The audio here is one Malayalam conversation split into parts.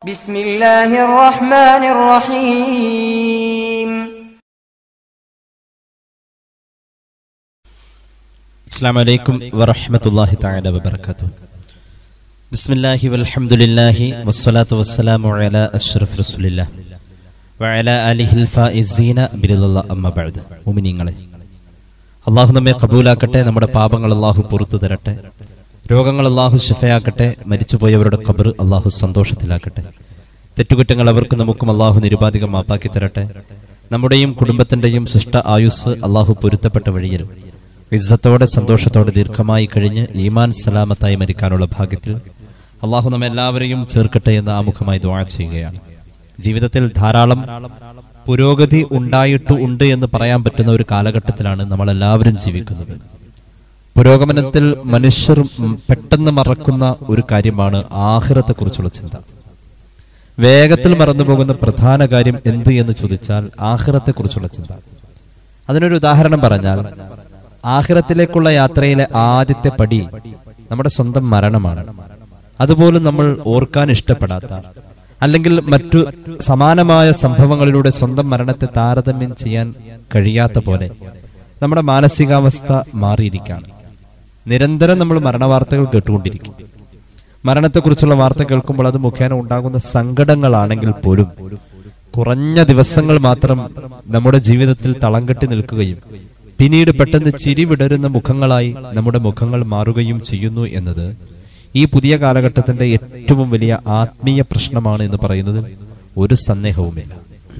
بسم الله الرحمن الرحيم السلام عليكم ورحمة الله تعالى وبركاته بسم الله والحمد لله والصلاة والسلام على أشرف رسول الله وعلى آله الفائزين برضا الله أما بعد മുഅ്മിനീങ്ങളെ അള്ളാഹു നമ്മെ കബൂലാക്കട്ടെ നമ്മുടെ പാപങ്ങൾ അള്ളാഹു പുറത്തു തരട്ടെ രോഗങ്ങൾ അള്ളാഹു ശിഫയാക്കട്ടെ മരിച്ചുപോയവരുടെ ഖബർ അള്ളാഹു സന്തോഷത്തിലാക്കട്ടെ തെറ്റുകുറ്റങ്ങൾ അവർക്ക് നമുക്കും അള്ളാഹു നിരുപാധികം മാപ്പാക്കി തരട്ടെ നമ്മുടെയും കുടുംബത്തിന്റെയും സൃഷ്ട ആയുസ് അള്ളാഹു പൊരുത്തപ്പെട്ട വഴിയിൽ ഇസ്സത്തോടെ സന്തോഷത്തോടെ ദീർഘമായി കഴിഞ്ഞ് ഈമാൻ സലാമത്തായി മരിക്കാനുള്ള ഭാഗ്യത്തിൽ അള്ളാഹു നമ്മെ എല്ലാവരെയും ചേർക്കട്ടെ എന്ന് ആമുഖമായി ദ്വാ ചെയ്യുകയാണ് ജീവിതത്തിൽ ധാരാളം പുരോഗതി ഉണ്ടായിട്ടു ഉണ്ട് എന്ന് പറയാൻ പറ്റുന്ന ഒരു കാലഘട്ടത്തിലാണ് നമ്മൾ എല്ലാവരും ജീവിക്കുന്നത് പുരോഗമനത്തിൽ മനുഷ്യർ ഉം പെട്ടെന്ന് മറക്കുന്ന ഒരു കാര്യമാണ് ആഹ്റത്തെ കുറിച്ചുള്ള ചിന്ത വേഗത്തിൽ മറന്നുപോകുന്ന പ്രധാന കാര്യം എന്ത് എന്ന് ചോദിച്ചാൽ ആഹ്റത്തെ കുറിച്ചുള്ള ചിന്ത അതിനൊരു ഉദാഹരണം പറഞ്ഞാൽ ആഹ്റത്തിലേക്കുള്ള യാത്രയിലെ ആദ്യത്തെ പടി നമ്മുടെ സ്വന്തം മരണമാണ് അതുപോലും നമ്മൾ ഓർക്കാൻ ഇഷ്ടപ്പെടാത്ത അല്ലെങ്കിൽ മറ്റു സമാനമായ സംഭവങ്ങളിലൂടെ സ്വന്തം മരണത്തെ താരതമ്യം ചെയ്യാൻ കഴിയാത്ത പോലെ നമ്മുടെ മാനസികാവസ്ഥ മാറിയിരിക്കുകയാണ് നിരന്തരം നമ്മൾ മരണവാർത്തകൾ കേട്ടുകൊണ്ടിരിക്കും മരണത്തെക്കുറിച്ചുള്ള വാർത്ത കേൾക്കുമ്പോൾ അത് മുഖേന ഉണ്ടാകുന്ന സങ്കടങ്ങളാണെങ്കിൽ പോലും കുറഞ്ഞ ദിവസങ്ങൾ മാത്രം നമ്മുടെ ജീവിതത്തിൽ തളം കെട്ടി നിൽക്കുകയും പിന്നീട് പെട്ടെന്ന് ചിരി വിടരുന്ന മുഖങ്ങളായി നമ്മുടെ മുഖങ്ങൾ മാറുകയും ചെയ്യുന്നു എന്നത് ഈ പുതിയ കാലഘട്ടത്തിന്റെ ഏറ്റവും വലിയ ആത്മീയ പ്രശ്നമാണ് എന്ന് പറയുന്നതിൽ ഒരു സന്ദേഹവുമില്ല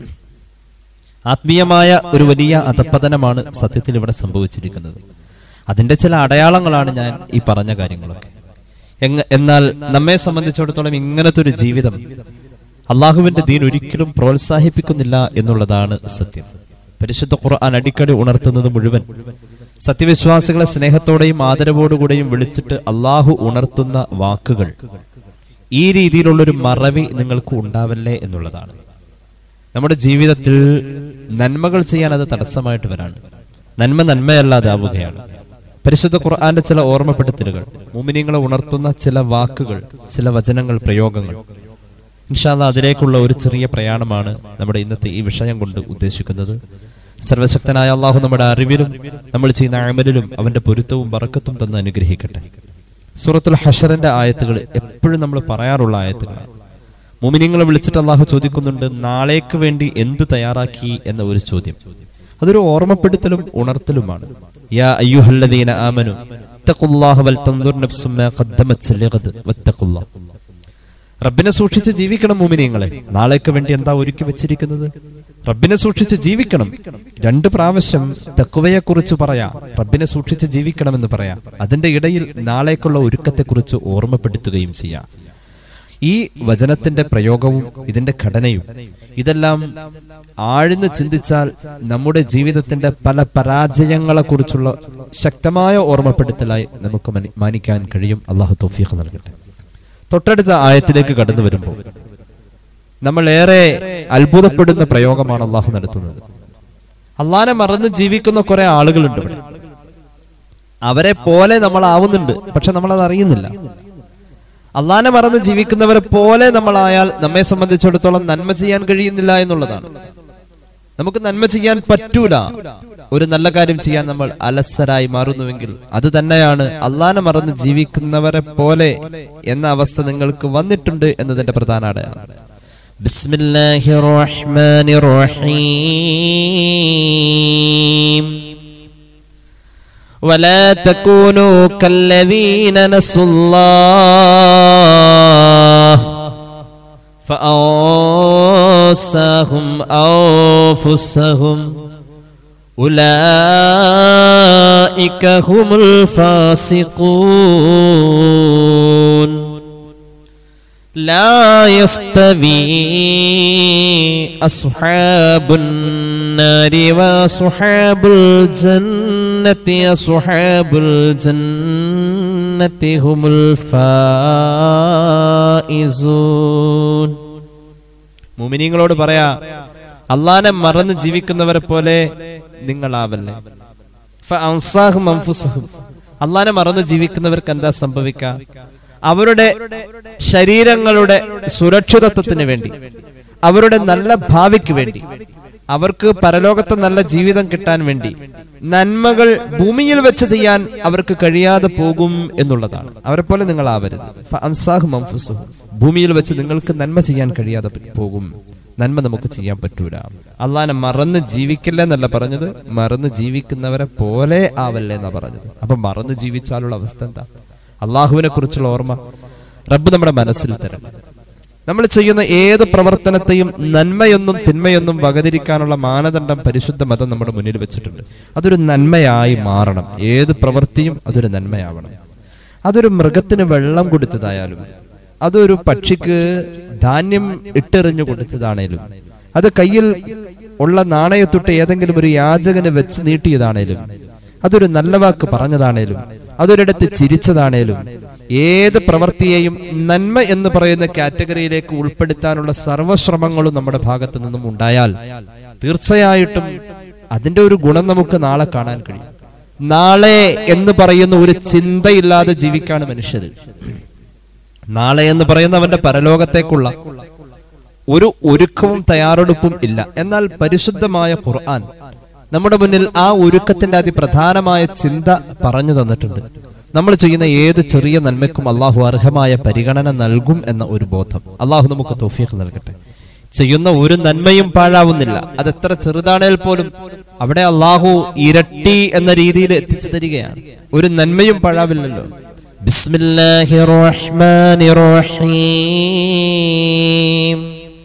ആത്മീയമായ ഒരു വലിയ അധപ്പതനമാണ് സത്യത്തിൽ ഇവിടെ സംഭവിച്ചിരിക്കുന്നത് അതിന്റെ ചില അടയാളങ്ങളാണ് ഞാൻ ഈ പറഞ്ഞ കാര്യങ്ങളൊക്കെ എങ്ങ- എന്നാൽ നമ്മെ സംബന്ധിച്ചിടത്തോളം ഇങ്ങനത്തെ ഒരു ജീവിതം അള്ളാഹുവിന്റെ ദീൻ ഒരിക്കലും പ്രോത്സാഹിപ്പിക്കുന്നില്ല എന്നുള്ളതാണ് സത്യം പരിശുദ്ധ ഖുർആൻ അടിക്കടി ഉണർത്തുന്നത് മുഴുവൻ സത്യവിശ്വാസികളെ സ്നേഹത്തോടെയും ആദരവോടുകൂടെയും വിളിച്ചിട്ട് അള്ളാഹു ഉണർത്തുന്ന വാക്കുകൾ ഈ രീതിയിലുള്ളൊരു മറവി നിങ്ങൾക്ക് ഉണ്ടാവല്ലേ എന്നുള്ളതാണ് നമ്മുടെ ജീവിതത്തിൽ നന്മകൾ ചെയ്യാൻ അത് തടസ്സമായിട്ട് വരാണ് നന്മ നന്മയല്ലാതാവുകയാണ് പരിശുദ്ധ ഖുർആന്റെ ചില ഓർമ്മപ്പെടുത്തലുകൾ മുമിനിങ്ങളെ ഉണർത്തുന്ന ചില വാക്കുകൾ ചില വചനങ്ങൾ പ്രയോഗങ്ങൾ ഇൻഷാല്ല അതിലേക്കുള്ള ഒരു ചെറിയ പ്രയാണമാണ് നമ്മുടെ ഇന്നത്തെ ഈ വിഷയം കൊണ്ട് ഉദ്ദേശിക്കുന്നത് സർവശക്തനായ അള്ളാഹു നമ്മുടെ അറിവിലും നമ്മൾ ചെയ്യുന്ന അമലിലും അവന്റെ പൊരുത്തവും ബറക്കത്തും തന്ന് അനുഗ്രഹിക്കട്ടെ സൂറത്തുൽ ഹഷറിന്റെ ആയത്തുകൾ എപ്പോഴും നമ്മൾ പറയാറുള്ള ആയത്തുകളാണ് മുമിനിങ്ങളെ വിളിച്ചിട്ട് അള്ളാഹു ചോദിക്കുന്നുണ്ട് നാളേക്ക് വേണ്ടി എന്ത് തയ്യാറാക്കി എന്ന ഒരു ചോദ്യം അതൊരു ഓർമ്മപ്പെടുത്തലും ഉണർത്തലുമാണ് യാ അയ്യുഹല്ലദീന ആമനു ഇത്തഖുല്ലാഹ വൽ തൻദുർ നഫ്സും മാ ഖദ്ദമത് ലിഗദ് വത്തഖുല്ലാഹ് റബ്ബിനെ സൂക്ഷിച്ച് ജീവിക്കണം മുമിനിങ്ങളെ നാളേക്ക് വേണ്ടി എന്താ ഒരുക്കി വെച്ചിരിക്കുന്നത് റബ്ബിനെ സൂക്ഷിച്ച് ജീവിക്കണം രണ്ട് പ്രാവശ്യം തെക്കുവയെ കുറിച്ച് പറയാം റബ്ബിനെ സൂക്ഷിച്ച് ജീവിക്കണമെന്ന് പറയാം അതിന്റെ ഇടയിൽ നാളേക്കുള്ള ഒരുക്കത്തെക്കുറിച്ച് ഓർമ്മപ്പെടുത്തുകയും ചെയ്യാം ഈ വചനത്തിന്റെ പ്രയോഗവും ഇതിന്റെ ഘടനയും ഇതെല്ലാം ആഴ്ന്ന് ചിന്തിച്ചാൽ നമ്മുടെ ജീവിതത്തിന്റെ പല പരാജയങ്ങളെ കുറിച്ചുള്ള ശക്തമായ ഓർമ്മപ്പെടുത്തലായി നമുക്ക് മനി- മാനിക്കാൻ കഴിയും അള്ളാഹു തൗഫീഖ് നൽകട്ടെ തൊട്ടടുത്ത ആയത്തിലേക്ക് കടന്നു വരുമ്പോൾ നമ്മൾ ഏറെ അത്ഭുതപ്പെടുന്ന പ്രയോഗമാണ് അള്ളാഹു നടത്തുന്നത് അള്ളാനെ മറന്ന് ജീവിക്കുന്ന കുറെ ആളുകളുണ്ട് ഇവിടെ അവരെ പോലെ നമ്മൾ ആവുന്നുണ്ട് പക്ഷെ നമ്മൾ അത് അറിയുന്നില്ല അള്ളാനെ മറന്ന് ജീവിക്കുന്നവരെ പോലെ നമ്മളായാൽ നമ്മെ സംബന്ധിച്ചിടത്തോളം നന്മ ചെയ്യാൻ കഴിയുന്നില്ല എന്നുള്ളതാണ് നമുക്ക് നന്മ ചെയ്യാൻ പറ്റൂല ഒരു നല്ല കാര്യം ചെയ്യാൻ നമ്മൾ അലസരായി മാറുന്നുവെങ്കിൽ അത് തന്നെയാണ് അള്ളാനെ മറന്ന് ജീവിക്കുന്നവരെ പോലെ എന്ന അവസ്ഥ നിങ്ങൾക്ക് വന്നിട്ടുണ്ട് എന്നതിന്റെ പ്രധാന അടയാളം ബിസ്മില്ലാഹിർ റഹ്മാനിർ റഹീം ولا تكونوا كالذين نسوا الله فأنساهم أنفسهم أولئك هم الفاسقون لا يستوي أصحاب النار وأصحاب الجنة أصحاب الجنة هم الفائزون മുമിനിങ്ങളോട് പറയാ അള്ളാനെ മറന്ന് ജീവിക്കുന്നവരെ പോലെ നിങ്ങളാവല്ലേ ഫഅൻസാഹും അൻഫുസഹും. അള്ളാനെ മറന്ന് ജീവിക്കുന്നവർക്ക് എന്താ സംഭവിക്കുക അവരുടെ ശരീരങ്ങളുടെ സുരക്ഷിതത്വത്തിന് വേണ്ടി അവരുടെ നല്ല ഭാവിക്ക് വേണ്ടി അവർക്ക് പരലോകത്തെ നല്ല ജീവിതം കിട്ടാൻ വേണ്ടി നന്മകൾ ഭൂമിയിൽ വെച്ച് ചെയ്യാൻ അവർക്ക് കഴിയാതെ പോകും എന്നുള്ളതാണ് അവരെ പോലെ നിങ്ങൾ ആവരുത് ഫഅൻസാഹും അൻഫുസഹും. ഭൂമിയിൽ വെച്ച് നിങ്ങൾക്ക് നന്മ ചെയ്യാൻ കഴിയാതെ പോകും നന്മ നമുക്ക് ചെയ്യാൻ പറ്റൂല അള്ളാനെ മറന്ന് ജീവിക്കില്ല എന്നല്ല പറഞ്ഞത് മറന്ന് ജീവിക്കുന്നവരെ പോലെ ആവല്ലേ എന്നാ പറഞ്ഞത് അപ്പൊ മറന്ന് ജീവിച്ചാലുള്ള അവസ്ഥ എന്താ അള്ളാഹുവിനെ കുറിച്ചുള്ള ഓർമ്മ റബ്ബ് നമ്മുടെ മനസ്സിൽ തരണം നമ്മൾ ചെയ്യുന്ന ഏത് പ്രവർത്തനത്തെയും നന്മയൊന്നും തിന്മയൊന്നും വകതിരിക്കാനുള്ള മാനദണ്ഡം പരിശുദ്ധ മതം നമ്മുടെ മുന്നിൽ വെച്ചിട്ടുണ്ട് അതൊരു നന്മയായി മാറണം ഏത് പ്രവൃത്തിയും അതൊരു നന്മയാവണം അതൊരു മൃഗത്തിന് വെള്ളം കൊടുത്തതായാലും അതൊരു പക്ഷിക്ക് ധാന്യം ഇട്ടെറിഞ്ഞു കൊടുത്തതാണേലും അത് കയ്യിൽ ഉള്ള നാണയത്തൊട്ട് ഏതെങ്കിലും ഒരു യാചകന് വെച്ച് നീട്ടിയതാണേലും അതൊരു നല്ല വാക്ക് പറഞ്ഞതാണേലും അതൊരിടത്ത് ചിരിച്ചതാണേലും ഏത് പ്രവൃത്തിയെയും നന്മ എന്ന് പറയുന്ന കാറ്റഗറിയിലേക്ക് ഉൾപ്പെടുത്താനുള്ള സർവ്വശ്രമങ്ങളും നമ്മുടെ ഭാഗത്തു നിന്നും ഉണ്ടായാൽ തീർച്ചയായിട്ടും അതിന്റെ ഒരു ഗുണം നമുക്ക് നാളെ കാണാൻ കഴിയും നാളെ എന്ന് പറയുന്ന ഒരു ചിന്തയില്ലാതെ ജീവിക്കാണ് മനുഷ്യർ നാളെ എന്ന് പറയുന്ന അവന്റെ പരലോകത്തേക്കുള്ള ഒരു ഒരുക്കവും തയ്യാറെടുപ്പും ഇല്ല എന്നാൽ പരിശുദ്ധമായ ഖുർആൻ നമ്മുടെ മുന്നിൽ ആ ഒരുക്കത്തിന്റെ അതിപ്രധാനമായ ചിന്ത പറഞ്ഞു തന്നിട്ടുണ്ട് നമ്മൾ ചെയ്യുന്ന ഏത് ചെറിയ നന്മയ്ക്കും അള്ളാഹു അർഹമായ പരിഗണന നൽകും എന്ന ഒരു ബോധം അള്ളാഹു നമുക്ക് തോഫീഖ് നൽകട്ടെ ചെയ്യുന്ന ഒരു നന്മയും പാഴാവുന്നില്ല അത് എത്ര ചെറുതാണേൽ പോലും അവിടെ അള്ളാഹു ഇരട്ടി എന്ന രീതിയിൽ എത്തിച്ചു തരികയാണ് ഒരു നന്മയും പാഴാവില്ലല്ലോ ബിസ്മില്ലാഹിർ റഹ്മാനിർ റഹീം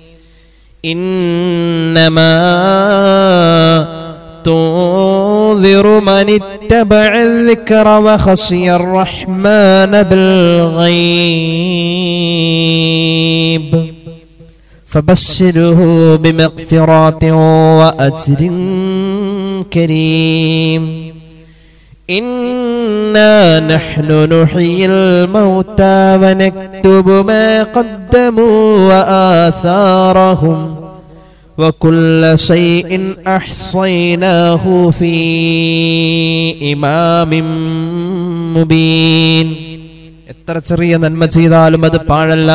إنما تنذر من اتبع الذكر وخشي الرحمن بالغيب فبشره بمغفرة وأجر كريم إنا نحن نحيي الموتى ونكتب ما قدموا وآثارهم وكل شيء أحصيناه في إمام مبين എത്ര ചെറിയ നന്മ ചെയ്താലും അത് പാഴല്ല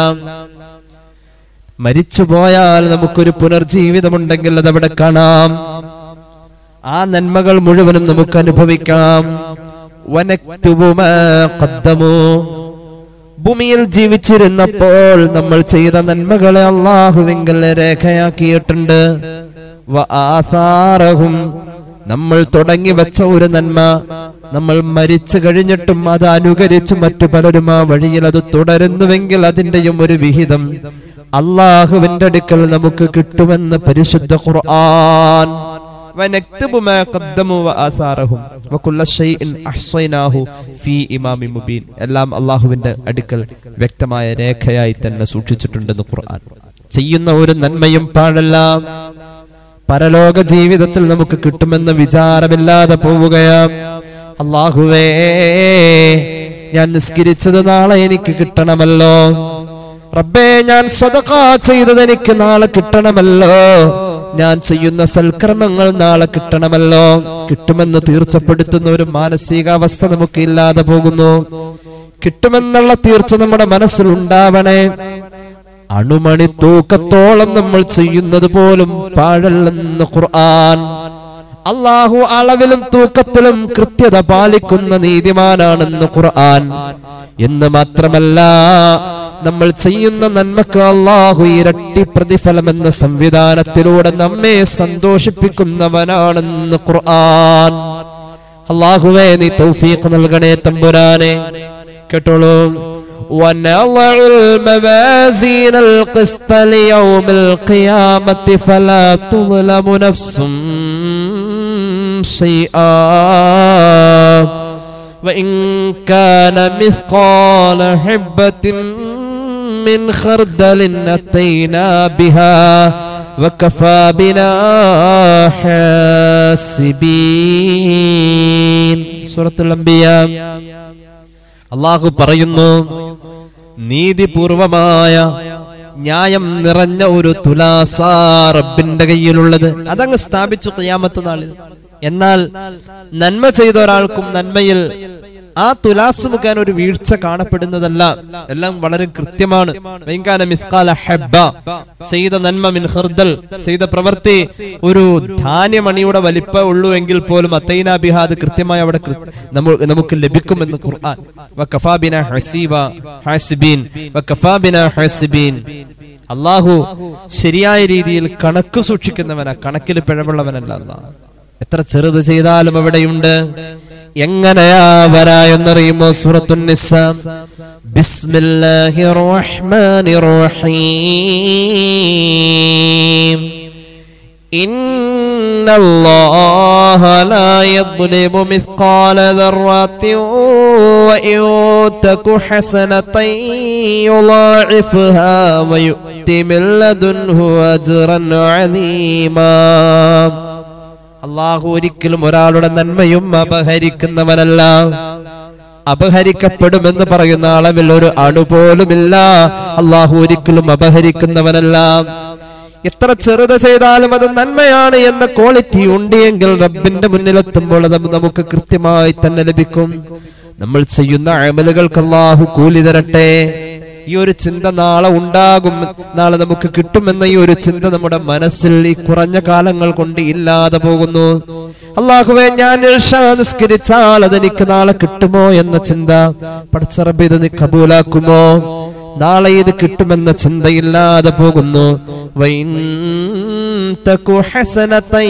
മരിച്ചുപോയാൽ നമുക്കൊരു പുനർജീവിതമുണ്ടെങ്കിൽ അതവിടെ കാണാം ആ നന്മകൾ മുഴുവനും നമുക്ക് അനുഭവിക്കാം വനക്തുബു മാ ഖദ്ദമു. ഭൂമിയിൽ ജീവിച്ചിരുന്നപ്പോൾ നമ്മൾ ചെയ്ത നന്മകളെ അള്ളാഹുവിങ്കൽ രേഖയാക്കിയിട്ടുണ്ട് വ ആസാറഹും നമ്മൾ തുടങ്ങി വെച്ച ഒരു നന്മ നമ്മൾ മരിച്ചു കഴിഞ്ഞിട്ടും അത് അനുകരിച്ച് മറ്റു പലരും ആ വഴിയിൽ അത് തുടരുന്നുവെങ്കിൽ അതിന്റെയും ഒരു വിഹിതം അള്ളാഹുവിന്റെ അടുക്കൽ നമുക്ക് കിട്ടുമെന്ന് പരിശുദ്ധ ഖുർആൻ ونكتب ما قدموا وآثارهم وكل شيء أحصيناه في إمام مبين എല്ലാം അള്ളാഹുവിന്റെ അടുക്കൽ വ്യക്തമായ രേഖയായി തന്നെ സൂക്ഷിച്ചിട്ടുണ്ടെന്ന് ഖുർആൻ ചെയ്യുന്ന ഒരു നന്മയും പാടല്ല പരലോക ജീവിതത്തിൽ നമുക്ക് കിട്ടുമെന്ന് വിചാരമില്ലാതെ പോവുകയാ അള്ളാഹുവേ ഞാൻ നിസ്കരിച്ചത് നാളെ എനിക്ക് കിട്ടണമല്ലോ റബ്ബേ ഞാൻ സദഖ ചെയ്തത് എനിക്ക് നാളെ കിട്ടണമല്ലോ ഞാൻ ചെയ്യുന്ന സൽക്കർമ്മങ്ങൾ നാളെ കിട്ടണമല്ലോ കിട്ടുമെന്ന് തീർച്ചപ്പെടുത്തുന്ന ഒരു മാനസികാവസ്ഥ നമുക്ക് ഇല്ലാതെ പോകുന്നു കിട്ടുമെന്നുള്ള തീർച്ച നമ്മുടെ മനസ്സിൽ ഉണ്ടാവണേ അണുമണി തൂക്കത്തോളം നമ്മൾ ചെയ്യുന്നത് പോലും പാഴല്ലെന്ന് ഖുർആൻ അള്ളാഹു അളവിലും തൂക്കത്തിലും കൃത്യത പാലിക്കുന്ന നീതിമാനാണെന്ന് ഖുർആൻ എന്ന് മാത്രമല്ല നമ്മൾ ചെയ്യുന്ന നന്മക്ക് അള്ളാഹു ഇരട്ടി പ്രതിഫലം എന്ന സംവിധാനത്തിലൂടെ നമ്മെ സന്തോഷിപ്പിക്കുന്നവനാണെന്ന് ഖുർആൻ അള്ളാഹുവേ നീ തൗഫീഖ് നൽകണേ തമ്പുരാനെ കേട്ടോളൂ ونضع الموازين القسط ليوم القيامة فلا تظلم نفس شيئا وإن كان مثقال حبة من خردل أتينا بها وكفى بنا حاسبين سورة الأنبياء അള്ളാഹു പറയുന്നു നീതിപൂർവമായ ന്യായം നിറഞ്ഞ ഒരു തുലാസ റബ്ബിന്റെ കയ്യിലുള്ളത് അതങ്ങ് സ്ഥാപിച്ചു കയ്യാമത്ത് നാളിൽ എന്നാൽ നന്മ ചെയ്ത ഒരാൾക്കും നന്മയിൽ ആ തുലാസ് മുഖേന ഒരു വീഴ്ച കാണപ്പെടുന്നതല്ല എല്ലാം വളരെ കൃത്യമാണ് വൈകാന മിസ്കാല ഹെബ്ബ ചെയ്ത നന്മ മിൻ ഹർദൽ ചെയ്ത പ്രവൃത്തി ഒരു ധാന്യമണിയുടെ വലിപ്പ ഉള്ളൂ എങ്കിൽ പോലും അത്തൈന ബിഹാദ് കൃത്യമായി അവിടെ കൃ- നമ്മ- നമുക്ക് ലഭിക്കുമെന്ന് ഖുർആൻ വകഫാബിന ഹസീബ ഹാസിബീൻ വകഫാബിന ഹാസിബീൻ അള്ളാഹു ശരിയായ രീതിയിൽ കണക്ക് സൂക്ഷിക്കുന്നവനാ കണക്കിൽ പിഴവുള്ളവനല്ല അള്ളാഹ് എത്ര ചെറുത് ചെയ്താലും അവിടെയുണ്ട് എങ്ങനെയാ വരായെന്നറിയുമോ സൂറത്തുൻ നിസ ബിസ്മില്ലാഹിർ റഹ്മാനിർ റഹീം إن الله لا يظلم مثقال ذرة وإن تك حسنة يضاعفها ويؤت من لدنه أجرا عظيما അള്ളാഹു ഒരിക്കലും ഒരാളുടെ നന്മയും അപഹരിക്കുന്നവനല്ല അപഹരിക്കപ്പെടുമെന്ന് പറയുന്ന അളവിൽ ഒരു അണുപോലുമില്ല അള്ളാഹു ഒരിക്കലും അപഹരിക്കുന്നവനല്ല എത്ര ചെറുത് ചെയ്താലും അത് നന്മയാണ് എന്ന ക്വാളിറ്റി ഉണ്ട് എങ്കിൽ റബ്ബിന്റെ മുന്നിലെത്തുമ്പോൾ അത് നമുക്ക് കൃത്യമായി തന്നെ ലഭിക്കും നമ്മൾ ചെയ്യുന്ന അമലുകൾക്ക് അള്ളാഹു കൂലി തരട്ടെ ഈ ഒരു ചിന്ത നാളെ ഉണ്ടാകും നാളെ നമുക്ക് കിട്ടുമെന്ന ഈ ഒരു ചിന്ത നമ്മുടെ മനസ്സിൽ ഈ കുറഞ്ഞ കാലങ്ങൾ കൊണ്ട് ഇല്ലാതെ പോകുന്നു അള്ളാഹുവെ ഞാൻ ഇൽഷാ നിസ്കരിച്ചാൽ അതെനിക്ക് നാളെ കിട്ടുമോ എന്ന ചിന്ത പടച്ചറബ് ഇത് നീ കബൂലാക്കുമോ നാളെ ഇത് കിട്ടുമെന്ന ചിന്തയില്ലാതെ പോകുന്നു വൈൻ തകു ഹസനതൻ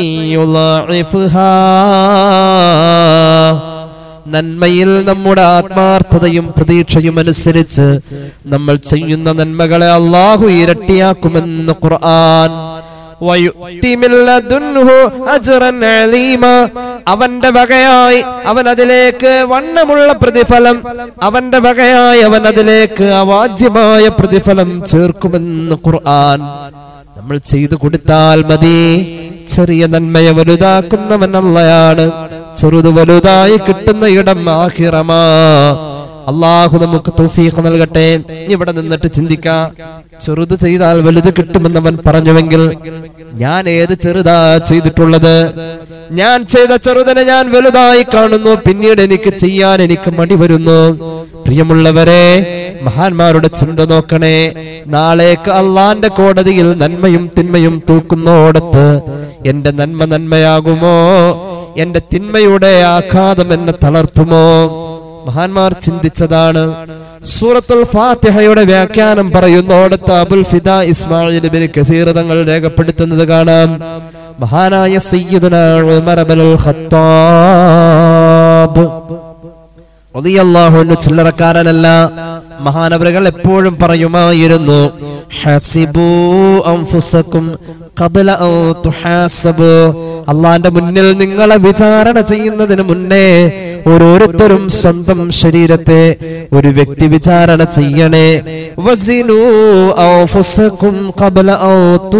യുളാഇഫുഹാ നന്മയിൽ നമ്മുടെ ആത്മാർത്ഥതയും പ്രതീക്ഷയും അനുസരിച്ച് നമ്മൾ ചെയ്യുന്ന നന്മകളെ അള്ളാഹു ഇരട്ടിയാക്കുമെന്ന് ഖുർആൻ വയുഅ്തി മിൻ ലദുൻഹു അജ്റൻ അലീമ. അവന്റെ വകയായി അവൻ അതിലേക്ക് വണ്ണമുള്ള പ്രതിഫലം അവന്റെ വകയായി അവൻ അതിലേക്ക് അവാജ്യമായ പ്രതിഫലം ചേർക്കുമെന്ന് ഖുർആൻ നമ്മൾ ചെയ്തു കൊടുത്താൽ മതി ചെറിയ നന്മയെ വലുതാക്കുന്നവൻ അല്ലയാണ് ചെറുത് വലുതായി കിട്ടുന്ന ഇടം ആഹിറമാ അള്ളാഹു നമുക്ക് തൗഫീഖ് നൽകട്ടെ ഇവിടെ നിന്നിട്ട് ചിന്തിക്കാം ചെറുത് ചെയ്താൽ വലുത് കിട്ടുമെന്നവൻ പറഞ്ഞുവെങ്കിൽ ഞാൻ ഏത് ചെറുതാ ചെയ്തിട്ടുള്ളത് ഞാൻ ചെയ്ത ചെറുതിനെ ഞാൻ വലുതായി കാണുന്നു പിന്നീട് എനിക്ക് ചെയ്യാൻ എനിക്ക് മടി വരുന്നു പ്രിയമുള്ളവരെ മഹാന്മാരുടെ ചിന്ത നോക്കണേ നാളേക്ക് അള്ളാന്റെ കോടതിയിൽ നന്മയും തിന്മയും തൂക്കുന്നോടത്ത് എന്റെ നന്മ നന്മയാകുമോ എന്റെ തിന്മയുടെ ആഘാതം എന്നെ തളർത്തുമോ മഹാന്മാർ ചിന്തിച്ചതാണ് സൂറത്തുൽ ഫാത്തിഹയുടെ വ്യാഖ്യാനം പറയുന്നോടത്ത് Abul Fida Ismail bin Kathir തങ്ങൾ രേഖപ്പെടുത്തുന്നത് കാണാം മഹാനായ സയ്യിദുന ഉമർ ഇബ്നുൽ ഖത്താബ് റളിയല്ലാഹു അൻഹു ചില്ലറക്കാരനല്ല മഹാനവറുകൾ എപ്പോഴും പറയുമായിരുന്നു ഹസിബു അൻഫുസക്കും ഖബല ഔ തുഹാസബു അള്ളാന്റെ മുന്നിൽ നിങ്ങളെ വിചാരണ ചെയ്യുന്നതിന് മുന്നേ ഓരോരുത്തരും സ്വന്തം ശരീരത്തെ ഒരു വ്യക്തി വിചാരണ ചെയ്യണേ വസിനു അൻഫുസക്കും ഖബല ഔ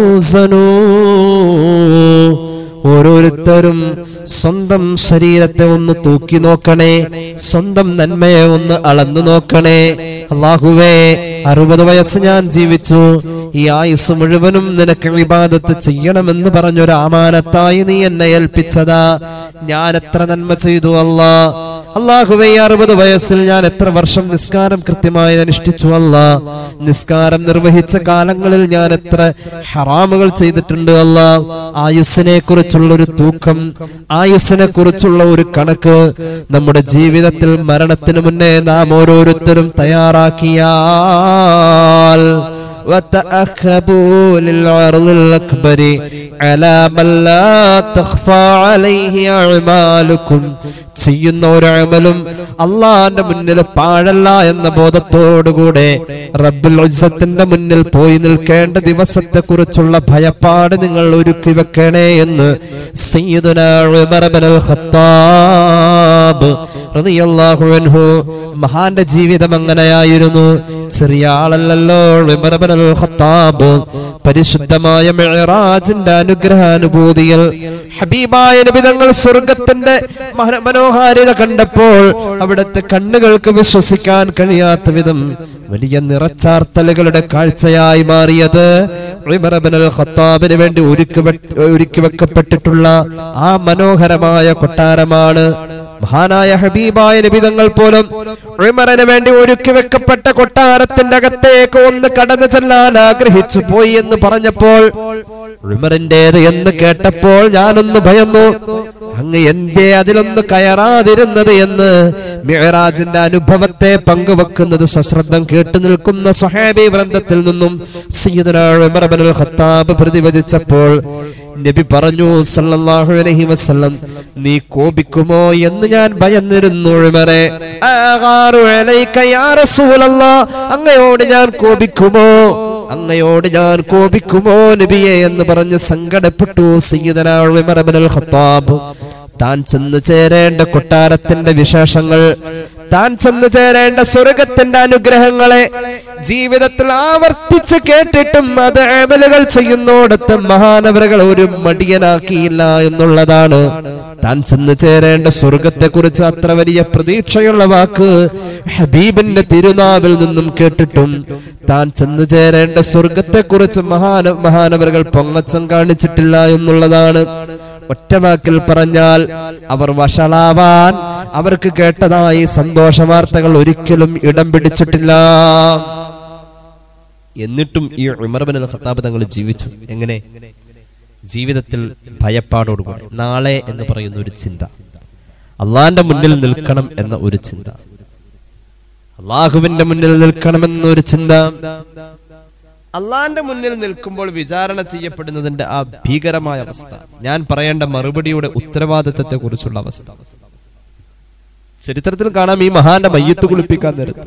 തുസനൂ ഓരോരുത്തരും സ്വന്തം ശരീരത്തെ ഒന്ന് തൂക്കി നോക്കണേ സ്വന്തം നന്മയെ ഒന്ന് അളന്നു നോക്കണേ അള്ളാഹുവേ അറുപത് വയസ്സ് ഞാൻ ജീവിച്ചു ഈ ആയുസ് മുഴുവനും നിനക്ക് വിവാദത്ത് ചെയ്യണമെന്ന് പറഞ്ഞൊരു ആമാനത്തായി നീ എന്നെ ഏൽപ്പിച്ചതാ ഞാൻ എത്ര നന്മ ചെയ്തു അല്ലാ അള്ളാഹുവേ ഈ അറുപത് വയസ്സിൽ ഞാൻ എത്ര വർഷം നിസ്കാരം കൃത്യമായി അനുഷ്ഠിച്ചു അല്ല നിസ്കാരം നിർവഹിച്ച കാലങ്ങളിൽ ഞാൻ എത്ര ഹറാമുകൾ ചെയ്തിട്ടുണ്ട് അല്ല ആയുസ്സിനെ കുറിച്ചുള്ള ഒരു തൂക്കം ആയുസ്സിനെ കുറിച്ചുള്ള ഒരു കണക്ക് നമ്മുടെ ജീവിതത്തിൽ മരണത്തിന് മുന്നേ നാം ഓരോരുത്തരും തയ്യാറാക്കിയാൽ وتأخبوا للعرض الأكبر على من لا تخفى عليه أعمالكم ചെയ്യുന്ന ഒരു അമലും അള്ളാന്റെ മുന്നിൽ പാഴല്ല എന്ന ബോധത്തോടുകൂടെ റബ്ബുൽ ഉസ്സത്തിന്റെ മുന്നിൽ പോയി നിൽക്കേണ്ട ദിവസത്തെ കുറിച്ചുള്ള ഭയപ്പാട് നിങ്ങൾ ഒരുക്കി വെക്കണേ എന്ന് സയ്യിദുനാ ഉമർ ഇബ്നുൽ ഖത്താബ് റളിയല്ലാഹു അൻഹു മഹാന്റെ ജീവിതം അങ്ങനെയായിരുന്നു ചെറിയ ആളല്ലല്ലോ ഉമർ ഇബ്നുൽ ഖത്താബ് പരിശുദ്ധമായ മിഅ്റാജിന്റെ അനുഗ്രഹാനുഭൂതിയിൽ ഹബീബായ നബി തങ്ങൾ സ്വർഗത്തിന്റെ മഹ- മനോഹാരിത കണ്ടപ്പോൾ അവിടുത്തെ കണ്ണുകൾക്ക് വിശ്വസിക്കാൻ കഴിയാത്ത വിധം വലിയ നിറച്ചാർത്തലുകളുടെ കാഴ്ചയായി മാറിയത് ഉമർ ഇബ്നുൽ ഖത്താബിന് വേണ്ടി ഒരുക്കി വെ- ഒരുക്കി വെക്കപ്പെട്ടിട്ടുള്ള ആ മനോഹരമായ കൊട്ടാരമാണ് മഹാനായ ഹബീബായ നിബിതങ്ങൾ പോലും ഉമറിന് വേണ്ടി ഒരുക്കി വെക്കപ്പെട്ട കൊട്ടാരത്തിന്റെ അകത്തേക്ക് ഒന്ന് കടന്നു ചെല്ലാൻ ആഗ്രഹിച്ചു പോയി എന്ന് പറഞ്ഞപ്പോൾ ഉമറിന്റേത് എന്ന് കേട്ടപ്പോൾ ഞാനൊന്ന് ഭയന്നു അങ്ങ് എന്തേ അതിലൊന്ന് കയറാതിരുന്നത് എന്ന് മിഹറാജിന്റെ അനുഭവത്തെ പങ്കുവെക്കുന്നത് സശ്രദ്ധം കേട്ടു നിൽക്കുന്ന സ്വഹാബി വൃന്ദത്തിൽ നിന്നും സയ്യിദുനാ ഉമർ ഇബ്നുൽ ഖത്താബ് പ്രതിവചിച്ചപ്പോൾ നബി പറഞ്ഞു സല്ലല്ലാഹു അലൈഹി വസല്ലം നീ കോപിക്കുമോ എന്ന് ഞാൻ ഭയന്നിരുന്നു ഉമറെ ആഗാറു അലൈക യാ റസൂലല്ലാഹ് അങ്ങയോട് ഞാൻ കോപിക്കുമോ അങ്ങയോട് ഞാൻ കോപിക്കുമോ നബിയെ എന്ന് പറഞ്ഞ് സങ്കടപ്പെട്ടു സയ്യിദനാ ഉമർ ഇബ്നുൽ ഖത്താബ് താൻ ചെന്ന് ചേരേണ്ട കൊട്ടാരത്തിന്റെ വിശേഷങ്ങൾ താൻ ചെന്ന് ചേരേണ്ട സ്വർഗത്തിന്റെ അനുഗ്രഹങ്ങളെ ജീവിതത്തിൽ ആവർത്തിച്ച് കേട്ടിട്ടും അത് അമലുകൾ ചെയ്യുന്നോടത്ത് മഹാനവറുകൾ ഒരു മടിയനാക്കിയില്ല എന്നുള്ളതാണ് താൻ ചെന്ന് ചേരേണ്ട സ്വർഗത്തെ കുറിച്ച് അത്ര വലിയ പ്രതീക്ഷയുള്ള വാക്ക് ഹബീബിന്റെ തിരുനാവിൽ നിന്നും കേട്ടിട്ടും താൻ ചെന്ന് ചേരേണ്ട സ്വർഗത്തെ കുറിച്ച് മഹാന മഹാനവറുകൾ പൊങ്ങച്ചം കാണിച്ചിട്ടില്ല എന്നുള്ളതാണ് ഒറ്റവാക്കിൽ പറഞ്ഞാൽ അവർ വഷളാവാൻ അവർക്ക് കേട്ടതായി സന്തോഷ വാർത്തകൾ ഒരിക്കലും ഇടം പിടിച്ചിട്ടില്ല എന്നിട്ടും ഈ ഉമർബൻ അൽ ഖത്താബ് തങ്ങൾ ജീവിച്ചു എങ്ങനെ ജീവിതത്തിൽ ഭയപ്പാടോടുകൂടി നാളെ എന്ന് പറയുന്ന ഒരു ചിന്ത അള്ളാന്റെ മുന്നിൽ നിൽക്കണം എന്ന ഒരു ചിന്ത അള്ളാഹുവിന്റെ മുന്നിൽ നിൽക്കണമെന്ന ഒരു ചിന്ത അള്ളാന്റെ മുന്നിൽ നിൽക്കുമ്പോൾ വിചാരണ ചെയ്യപ്പെടുന്നതിന്റെ ആ ഭീകരമായ അവസ്ഥ ഞാൻ പറയേണ്ട മറുപടിയുടെ ഉത്തരവാദിത്തത്തെ കുറിച്ചുള്ള അവസ്ഥ ചരിത്രത്തിൽ കാണാം ഈ മഹാന്റെ മയ്യത്ത് കുളിപ്പിക്കാൻ നേരത്ത്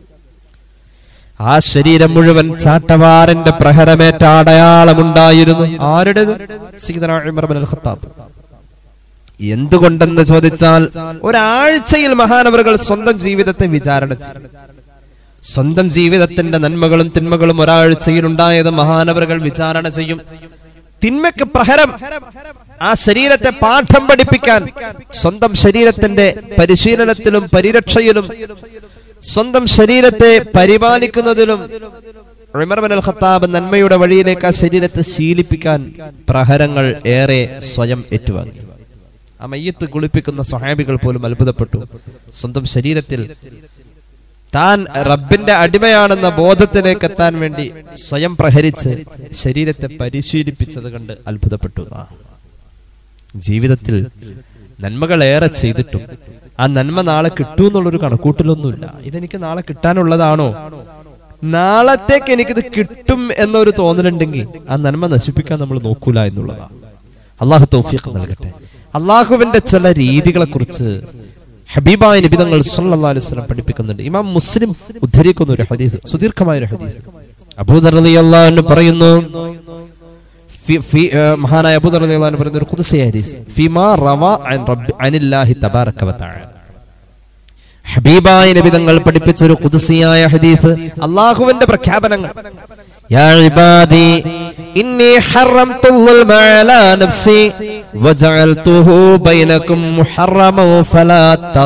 ആ ശരീരം മുഴുവൻ ചാട്ടവാറിന്റെ പ്രഹരമേറ്റ അടയാളമുണ്ടായിരുന്നു ആരുടേത് സീദന ഉമർ ഇബ്നുൽ ഖത്താബ് എന്തുകൊണ്ടെന്ന് ചോദിച്ചാൽ ഒരാഴ്ചയിൽ മഹാനവറുകൾ സ്വന്തം ജീവിതത്തെ വിചാരണ ചെയ്തു സ്വന്തം ജീവിതത്തിന്റെ നന്മകളും തിന്മകളും ഒരാഴ്ചയിൽ ഉണ്ടായത് മഹാനവറുകൾ വിചാരണ ചെയ്യും തിന്മയ്ക്ക് പ്രഹരം ആ ശരീരത്തെ പാഠം പഠിപ്പിക്കാൻ സ്വന്തം ശരീരത്തിന്റെ പരിശീലനത്തിലും പരിരക്ഷയിലും സ്വന്തം ശരീരത്തെ പരിപാലിക്കുന്നതിലും ഉമർ ബിൻ അൽ ഖത്താബ് നന്മയുടെ വഴിയിലേക്ക് ആ ശരീരത്തെ ശീലിപ്പിക്കാൻ പ്രഹരങ്ങൾ ഏറെ സ്വയം ഏറ്റുവാങ്ങി ആ മയ്യത്ത് കുളിപ്പിക്കുന്ന സ്വഹാബികൾ പോലും അത്ഭുതപ്പെട്ടു സ്വന്തം ശരീരത്തിൽ താൻ റബ്ബിന്റെ അടിമയാണെന്ന ബോധത്തിലേക്ക് എത്താൻ വേണ്ടി സ്വയം പ്രഹരിച്ച് ശരീരത്തെ പരിശീലിപ്പിച്ചത് കണ്ട് അത്ഭുതപ്പെട്ടു എന്നാ. ജീവിതത്തിൽ നന്മകൾ ഏറെ ചെയ്തിട്ടും ആ നന്മ നാളെ കിട്ടൂ എന്നുള്ളൊരു കണക്കൂട്ടലൊന്നുമില്ല ഇതെനിക്ക് നാളെ കിട്ടാനുള്ളതാണോ നാളത്തേക്ക് എനിക്കിത് കിട്ടും എന്നൊരു തോന്നലുണ്ടെങ്കിൽ ആ നന്മ നശിപ്പിക്കാൻ നമ്മൾ നോക്കൂല എന്നുള്ളതാണ് അള്ളാഹു തൗഫീഖ് നൽകട്ടെ അള്ളാഹുവിന്റെ ചില രീതികളെ കുറിച്ച് ഹബീബായ നിബിതങ്ങൾ സല്ലല്ലാഹു അലൈഹി വസല്ലം പഠിപ്പിക്കുന്നുണ്ട് ഇമാം മുസ്ലിം ഉദ്ധരിക്കുന്ന ഒരു ഹദീസ് സുദീർഘമായ ഒരു ഹദീസ് അബൂദർ റളിയല്ലാഹു അൻഹു പറയുന്നു ഫി- ഫി- ഏഹ് മഹാനായ അബൂദർ റളിയല്ലാഹു അൻഹു പറയുന്ന ഒരു ഖുദ്സിയ ഹദീസ് ഫിമാ റവാ അൻ റബ്ബി അനില്ലാഹി തബാറക വ തആല ഹബീബായ നബിതങ്ങൾ പഠിപ്പിച്ച ഒരു ഖുദ്സിയായ ഹദീസ് അള്ളാഹുവിന്റെ പ്രഖ്യാപനങ്ങൾ يا عبادي إني حرمت الظلم على نفسي وجعلته بينكم محرما فلا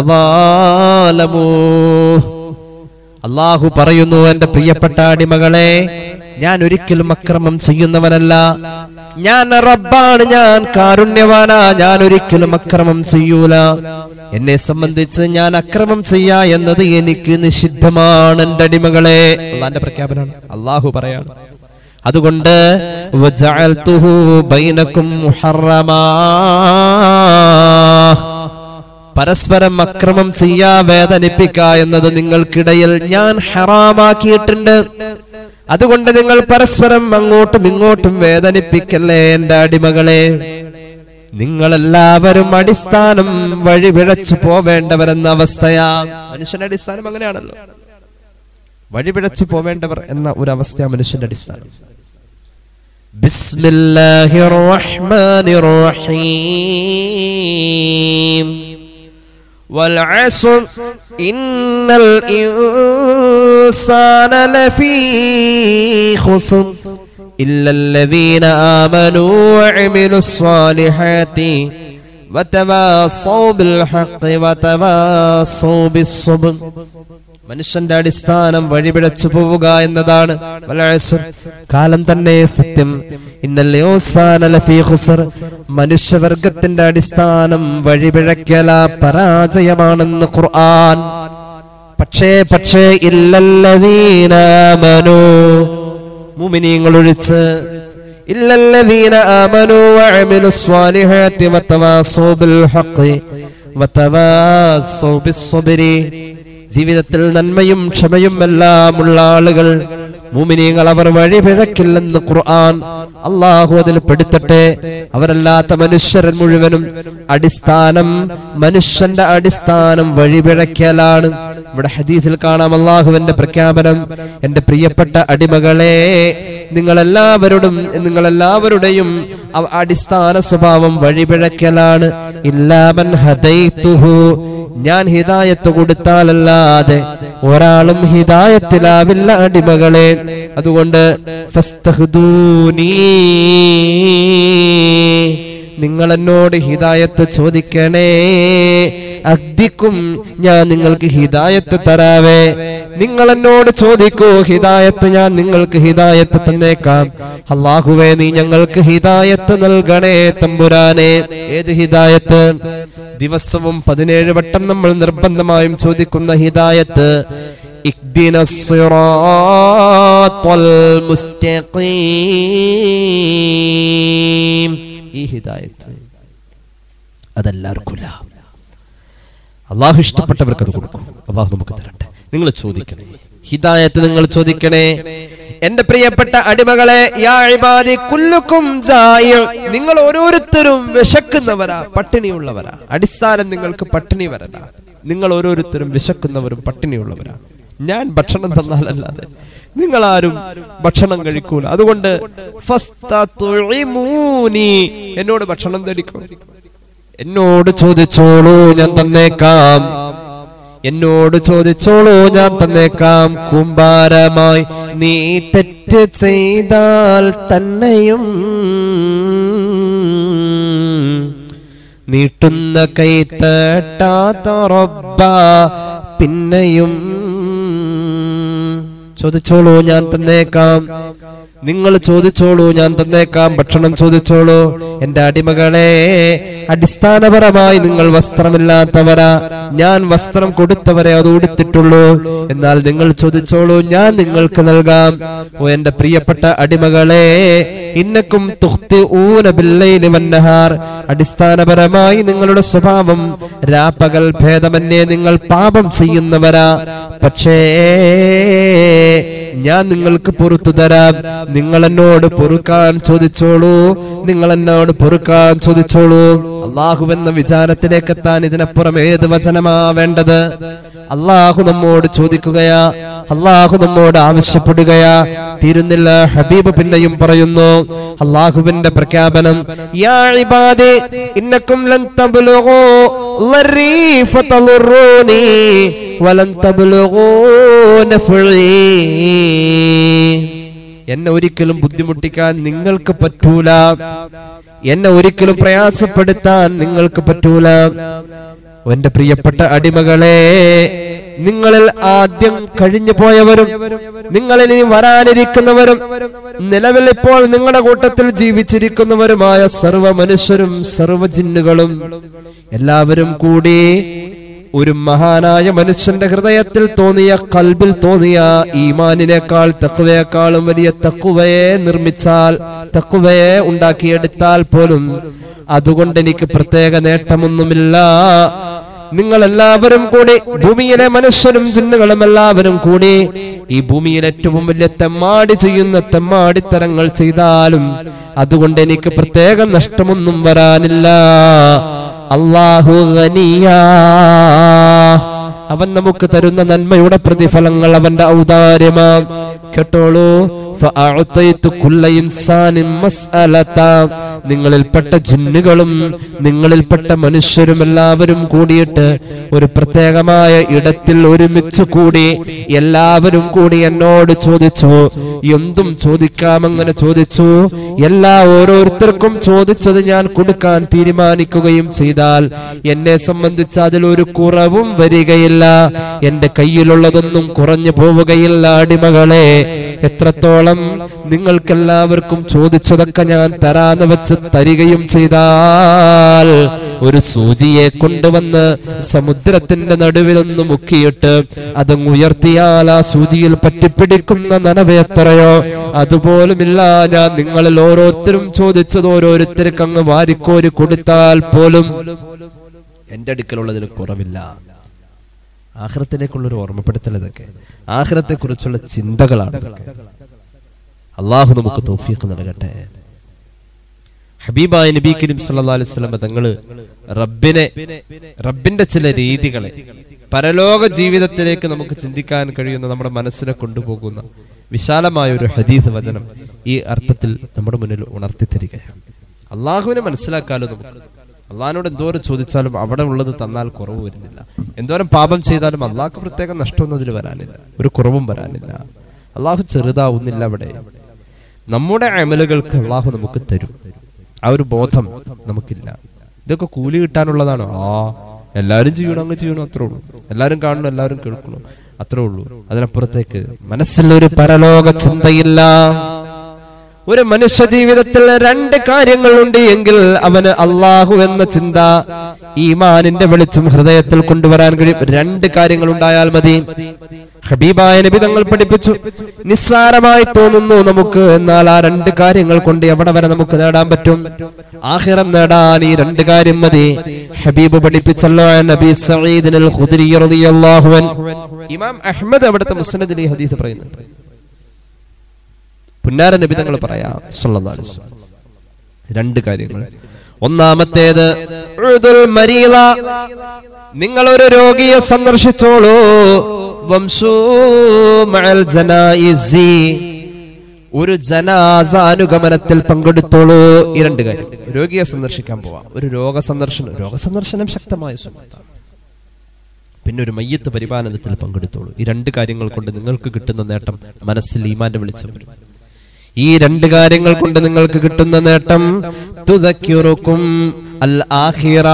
تظالموا അള്ളാഹു പറയുന്നു എന്റെ പ്രിയപ്പെട്ട അടിമകളെ ഞാൻ ഒരിക്കലും അക്രമം ചെയ്യുന്നവനല്ല ഞാൻ റബ്ബാണ് ഞാൻ കാരുണ്യവാനാ ഞാൻ ഒരിക്കലും അക്രമം ചെയ്യൂല എന്നെ സംബന്ധിച്ച് ഞാൻ അക്രമം ചെയ്യാ എന്നത് എനിക്ക് നിഷിദ്ധമാണ് എന്റെ അടിമകളെ അള്ളാന്റെ പ്രഖ്യാപനമാണ് അള്ളാഹു പറയാണ് അതുകൊണ്ട് വജഅൽതുഹു ബൈനക്കും മുഹറമാ പരസ്പരം അക്രമം ചെയ്യാ വേദനിപ്പിക്ക എന്നത് നിങ്ങൾക്കിടയിൽ ഞാൻ ഹറാമാക്കിയിട്ടുണ്ട് അതുകൊണ്ട് നിങ്ങൾ പരസ്പരം അങ്ങോട്ടും ഇങ്ങോട്ടും വേദനിപ്പിക്കല്ലേ എന്റെ അടിമകളെ നിങ്ങളെല്ലാവരും അടിസ്ഥാനം വഴിപിഴച്ചു പോവേണ്ടവരെന്ന അവസ്ഥയാ മനുഷ്യന്റെ അടിസ്ഥാനം അങ്ങനെയാണല്ലോ വഴിപിഴച്ചു പോവേണ്ടവർ എന്ന ഒരു അവസ്ഥയാ മനുഷ്യന്റെ അടിസ്ഥാനം ബിസ്മില്ലാഹിർ റഹ്മാനിർ റഹീം والعصر إن الإنسان لفي خسر إلا الذين آمنوا وعملوا الصالحات وتواصوا بالحق وتواصوا بالصبر മനുഷ്യന്റെ അടിസ്ഥാനം വഴിപിഴച്ചു പോവുക എന്നതാണ് വൽ അസ്ർ. കാലം തന്നെ സത്യം ഇന്നൽ ഇൻസാന ലഫീ ഖുസ്ർ. മനുഷ്യവർഗത്തിന്റെ അടിസ്ഥാനം വഴിപിഴക്കല പരാജയമാണെന്ന് ഖുർആൻ പക്ഷേ പക്ഷേ ഇല്ലല്ലദീനാമനു മുഅ്മിനീങ്ങൾ ഒഴിച്ച് ഇല്ലല്ലദീന ആമനു വഅമിലു സ്വാലിഹാത്തി വതവാസൗ ബിൽ ഹഖ് വതവാസൗ ബിസ്സബ്രി ജീവിതത്തിൽ നന്മയും ക്ഷമയും എല്ലാം ഉള്ള ആളുകൾ മുമിനീങ്ങൾ അവർ വഴി പിഴക്കില്ലെന്ന് ഖുർആൻ അള്ളാഹു അതിൽ പെടുത്തട്ടെ അവരല്ലാത്ത മനുഷ്യരൻ മുഴുവനും അടിസ്ഥാനം മനുഷ്യന്റെ അടിസ്ഥാനം വഴിപിഴക്കലാണ് ഇവിടെ ഹദീസിൽ കാണാം അള്ളാഹുവിന്റെ പ്രഖ്യാപനം എന്റെ പ്രിയപ്പെട്ട അടിമകളെ നിങ്ങളെല്ലാവരോടും നിങ്ങളെല്ലാവരുടെയും അവ- അടിസ്ഥാന സ്വഭാവം വഴിപിഴക്കലാണ് ഇല്ലാമൻ ഹദൈത്തുഹു ഞാൻ ഹിദായത്ത് കൊടുത്താലല്ലാതെ ഒരാളും ഹിദായത്തിലാവില്ല അടിമകളെ അതുകൊണ്ട് ഫസ്തഹ്ദൂനീ. നിങ്ങൾ എന്നോട് ഹിദായത്ത് ചോദിക്കണേ അഗ്ദിക്കും ഞാൻ നിങ്ങൾക്ക് ഹിദായത്ത് തരാവേ നിങ്ങൾ എന്നോട് ചോദിക്കൂ ഹിദായത്ത് ഞാൻ നിങ്ങൾക്ക് ഹിദായത്ത് തന്നേക്കാം അള്ളാഹുവേ നീ ഞങ്ങൾക്ക് ഹിദായത്ത് നൽകണേ തമ്പുരാനെ ഏത് ഹിദായത്ത് ദിവസവും പതിനേഴ് വട്ടം നമ്മൾ നിർബന്ധമായും ചോദിക്കുന്ന ഹിദായത്ത് ഇഹ്ദിന സിറാത്തൽ മുസ്തഖീം ഈ ഹിദായത്ത് അതെല്ലാവർക്കും അള്ളാഹു ഇഷ്ടപ്പെട്ടവർക്ക് അത് കൊടുക്കും അള്ളാഹു നമുക്ക് തരട്ടെ നിങ്ങൾ ചോദിക്കണേ ഹിദായത്ത് നിങ്ങൾ ചോദിക്കണേ എന്റെ പ്രിയപ്പെട്ട അടിമകളെ യാ ഇബാദി കുല്ലുക്കും ജായിഉ. നിങ്ങൾ ഓരോരുത്തരും വിശക്കുന്നവരാ പട്ടിണിയുള്ളവരാ അടിസ്ഥാനം നിങ്ങൾക്ക് പട്ടിണി വരണ്ട നിങ്ങൾ ഓരോരുത്തരും വിശക്കുന്നവരും പട്ടിണിയുള്ളവരാ ഞാൻ ഭക്ഷണം തന്നാലല്ലാതെ നിങ്ങൾ ആരും ഭക്ഷണം കഴിക്കൂല അതുകൊണ്ട് ഫസ്തതുഇമൂനി. എന്നോട് ഭക്ഷണം തടിക്കും എന്നോട് ചോദിച്ചോളൂ ഞാൻ തന്നേക്കാം എന്നോട് ചോദിച്ചോളൂ ഞാൻ തന്നേക്കാം കൂമ്പാരമായി നീ തെറ്റ് ചെയ്താൽ തന്നെയും നീട്ടുന്ന കൈ തട്ടാത്ത റബ്ബ പിന്നെയും ചോദിച്ചോളൂ ഞാൻ തന്നേക്കാം നിങ്ങൾ ചോദിച്ചോളൂ ഞാൻ തന്നേക്കാം ഭക്ഷണം ചോദിച്ചോളൂ എന്റെ അടിമകളെ അടിസ്ഥാനപരമായി നിങ്ങൾ വസ്ത്രമില്ലാത്തവരാ ഞാൻ വസ്ത്രം കൊടുത്തവരെ അത് ഉടുത്തിട്ടുള്ളൂ എന്നാൽ നിങ്ങൾ ചോദിച്ചോളൂ ഞാൻ നിങ്ങൾക്ക് നൽകാം ഓ എന്റെ പ്രിയപ്പെട്ട അടിമകളെ ഇന്നക്കും തുഖ്തി ഊന ബില്ലൈലി വന്നഹാർ അടിസ്ഥാനപരമായി നിങ്ങളുടെ സ്വഭാവം രാപ്പകൽ ഭേദമന്യേ നിങ്ങൾ പാപം ചെയ്യുന്നവരാ പക്ഷേ ഞാൻ നിങ്ങൾക്ക് പൊറത്തു തരാം നിങ്ങൾ എന്നോട് പൊറുക്കാൻ ചോദിച്ചോളൂ നിങ്ങൾ എന്നോട് പൊറുക്കാൻ ചോദിച്ചോളൂ അള്ളാഹു എന്ന വിചാരത്തിലേക്ക് എത്താൻ ഇതിനപ്പുറം ഏത് വചനമാ വേണ്ടത് അള്ളാഹു നമ്മോട് ചോദിക്കുകയാ അള്ളാഹു നമ്മോട് ആവശ്യപ്പെടുകയാ തീരുന്നില്ല ഹബീബ് പിന്നെയും പറയുന്നു അള്ളാഹുവിന്റെ പ്രഖ്യാപനം യാ ഇബാദി ഇന്നക്കും ലൻ തബ്ലുഗൂ ളർരീ ഫതളുറൂനി വലൻ തബ്ലുഗൂ നഫ്ഈ എന്നെ ഒരിക്കലും ബുദ്ധിമുട്ടിക്കാൻ നിങ്ങൾക്ക് പറ്റൂല എന്നെ ഒരിക്കലും പ്രയാസപ്പെടുത്താൻ നിങ്ങൾക്ക് പറ്റൂല എന്റെ പ്രിയപ്പെട്ട അടിമകളെ നിങ്ങളിൽ ആദ്യം കഴിഞ്ഞു പോയവരും നിങ്ങളിൽ ഇനി വരാനിരിക്കുന്നവരും നിലവിൽ ഇപ്പോൾ നിങ്ങളുടെ കൂട്ടത്തിൽ ജീവിച്ചിരിക്കുന്നവരുമായ സർവ്വ മനുഷ്യരും സർവ്വ ജിന്നുകളും എല്ലാവരും കൂടി ഒരു മഹാനായ മനുഷ്യന്റെ ഹൃദയത്തിൽ തോന്നിയ കൽബിൽ തോന്നിയ ഈമാനിനേക്കാൾ തക്കുവയെക്കാളും വലിയ തക്കുവയെ നിർമ്മിച്ചാൽ തക്കുവയെ ഉണ്ടാക്കിയെടുത്താൽ പോലും അതുകൊണ്ട് എനിക്ക് പ്രത്യേക നേട്ടമൊന്നുമില്ല നിങ്ങൾ എല്ലാവരും കൂടി ഭൂമിയിലെ മനുഷ്യരും ജിന്നുകളും എല്ലാവരും കൂടി ഈ ഭൂമിയിൽ ഏറ്റവും വലിയ തെമ്മാടി ചെയ്യുന്ന തെമ്മാടിത്തരങ്ങൾ ചെയ്താലും അതുകൊണ്ട് എനിക്ക് പ്രത്യേക നഷ്ടമൊന്നും വരാനില്ല അള്ളാഹു ഖനിയാ. അവൻ നമുക്ക് തരുന്ന നന്മയുടെ പ്രതിഫലങ്ങൾ അവന്റെ ഔദാര്യമാ കേട്ടോളൂ ഫഅഅതൈതു കുല്ല ഇൻസാനിൻ മസ്അലത നിങ്ങളിൽപ്പെട്ട ജിന്നുകളും നിങ്ങളിൽപ്പെട്ട മനുഷ്യരും എല്ലാവരും കൂടിയിട്ട് ഒരു പ്രത്യേകമായ ഇടത്തിൽ ഒരുമിച്ച് കൂടി എല്ലാവരും കൂടി എന്നോട് ചോദിച്ചു എന്തും ചോദിക്കാമെങ്ങനെ ചോദിച്ചു എല്ലാ ഓരോരുത്തർക്കും ചോദിച്ചത് ഞാൻ കൊടുക്കാൻ തീരുമാനിക്കുകയും ചെയ്താൽ എന്നെ സംബന്ധിച്ച് അതിലൊരു കുറവും വരികയില്ല എന്റെ കയ്യിലുള്ളതൊന്നും കുറഞ്ഞു പോവുകയില്ല അടിമകളെ എത്രത്തോളം നിങ്ങൾക്കെല്ലാവർക്കും ചോദിച്ചതൊക്കെ ഞാൻ തരാന്ന് വെച്ച് തരികയും ചെയ്താൽ ഒരു സൂചിയെ കൊണ്ടുവന്ന് സമുദ്രത്തിന്റെ നടുവിലൊന്ന് മുക്കിയിട്ട് അതങ്ങ് ഉയർത്തിയാൽ ആ സൂചിയിൽ പറ്റിപ്പിടിക്കുന്ന നനവ് എത്രയോ അതുപോലുമില്ല ഞാൻ നിങ്ങളിൽ ഓരോരുത്തരും ചോദിച്ചത് ഓരോരുത്തർക്ക് അങ്ങ് വാരിക്കോരി കൊടുത്താൽ പോലും എന്റെ അടുക്കലുള്ളതിന് കുറവില്ല ആഹ്റത്തിലേക്കുള്ള ഒരു ഓർമ്മപ്പെടുത്തൽ ഇതൊക്കെ ആഹ്റത്തെ കുറിച്ചുള്ള ചിന്തകളാണ് ഇതൊക്കെ. അള്ളാഹു നമുക്ക് തോഫീക്ക് നൽകട്ടെ ഹബീബായ നബി കരീം സല്ലല്ലാഹു അലൈഹി വസല്ലം തങ്ങള് റബ്ബിനെ റബ്ബിന്റെ ചില രീതികളെ പരലോക ജീവിതത്തിലേക്ക് നമുക്ക് ചിന്തിക്കാൻ കഴിയുന്ന നമ്മുടെ മനസ്സിനെ കൊണ്ടുപോകുന്ന വിശാലമായ ഒരു ഹദീസ് വചനം ഈ അർത്ഥത്തിൽ നമ്മുടെ മുന്നിൽ ഉണർത്തി തരികയാണ് അള്ളാഹുവിനെ മനസ്സിലാക്കാലോ നമുക്ക് അള്ളാഹിനോട് എന്തോരം ചോദിച്ചാലും അവിടെ ഉള്ളത് തന്നാൽ കുറവ് വരുന്നില്ല എന്തോരം പാപം ചെയ്താലും അള്ളാഹ്ക്ക് പ്രത്യേക നഷ്ടമൊന്നും അതിൽ വരാനില്ല ഒരു കുറവും വരാനില്ല അള്ളാഹു ചെറുതാവുന്നില്ല അവിടെ നമ്മുടെ അമലുകൾക്ക് അള്ളാഹു നമുക്ക് തരും ആ ഒരു ബോധം നമുക്കില്ല ഇതൊക്കെ കൂലി കിട്ടാനുള്ളതാണോ ആ എല്ലാവരും ചെയ്യണം അങ്ങ് ചെയ്യണം അത്രേ ഉള്ളൂ എല്ലാവരും കാണണം എല്ലാവരും കേൾക്കണം അത്രേ ഉള്ളൂ അതിനപ്പുറത്തേക്ക് മനസ്സിൽ ഒരു പരലോക ചിന്തയില്ല ഒരു മനുഷ്യ ജീവിതത്തിൽ രണ്ട് കാര്യങ്ങളുണ്ട് എങ്കിൽ അവന് അള്ളാഹു എന്ന ചിന്ത ഈമാനിന്റെ വെളിച്ചം ഹൃദയത്തിൽ കൊണ്ടുവരാൻ കഴിയും രണ്ട് കാര്യങ്ങൾ ഉണ്ടായാൽ മതി ഹബീബായ നബി തങ്ങൾ പഠിപ്പിച്ചു നിസ്സാരമായി തോന്നുന്നു നമുക്ക് എന്നാൽ ആ രണ്ട് കാര്യങ്ങൾ കൊണ്ട് എവിടെ വരെ നമുക്ക് നേടാൻ പറ്റും ആഹിറം നേടാൻ ഈ രണ്ട് കാര്യം മതി ഹബീബ് പഠിപ്പിച്ചല്ലോ നബി സഈദിനുൽ ഖുദരി റളിയല്ലാഹു അൻഹു ഇമാം അഹ്മദ് അവിടുത്തെ മുസ്നദിൽ ഈ ഹദീസ് പറയുന്നുണ്ട് പുന്നാര നബി തങ്ങൾ പറയാം സല്ലല്ലാഹു അലൈഹി വസല്ലം. രണ്ട് കാര്യങ്ങൾ ഒന്നാമത്തേത് ഉഴുതുൽ മരീള. നിങ്ങൾ ഒരു രോഗിയെ സന്ദർശിച്ചോളൂ വംശൂ മഅൽ ജനായിസി. ഒരു ജനാസ അനുഗമനത്തിൽ പങ്കെടുത്തോളൂ ഈ രണ്ട് കാര്യം രോഗിയെ സന്ദർശിക്കാൻ പോവാം ഒരു രോഗ സന്ദർശനം രോഗ സന്ദർശനം ശക്തമായ സുന്നത്താണ് പിന്നെ ഒരു മയ്യത്ത് പരിപാലനത്തിൽ പങ്കെടുത്തോളൂ ഈ രണ്ട് കാര്യങ്ങൾ കൊണ്ട് നിങ്ങൾക്ക് കിട്ടുന്ന നേട്ടം മനസ്സിൽ ഈമാന്റെ വെളിച്ചം വരും ഈ രണ്ട് കാര്യങ്ങൾ കൊണ്ട് നിങ്ങൾക്ക് കിട്ടുന്ന നേട്ടം തുതക്കിറുക്കും അൽ ആഖിറ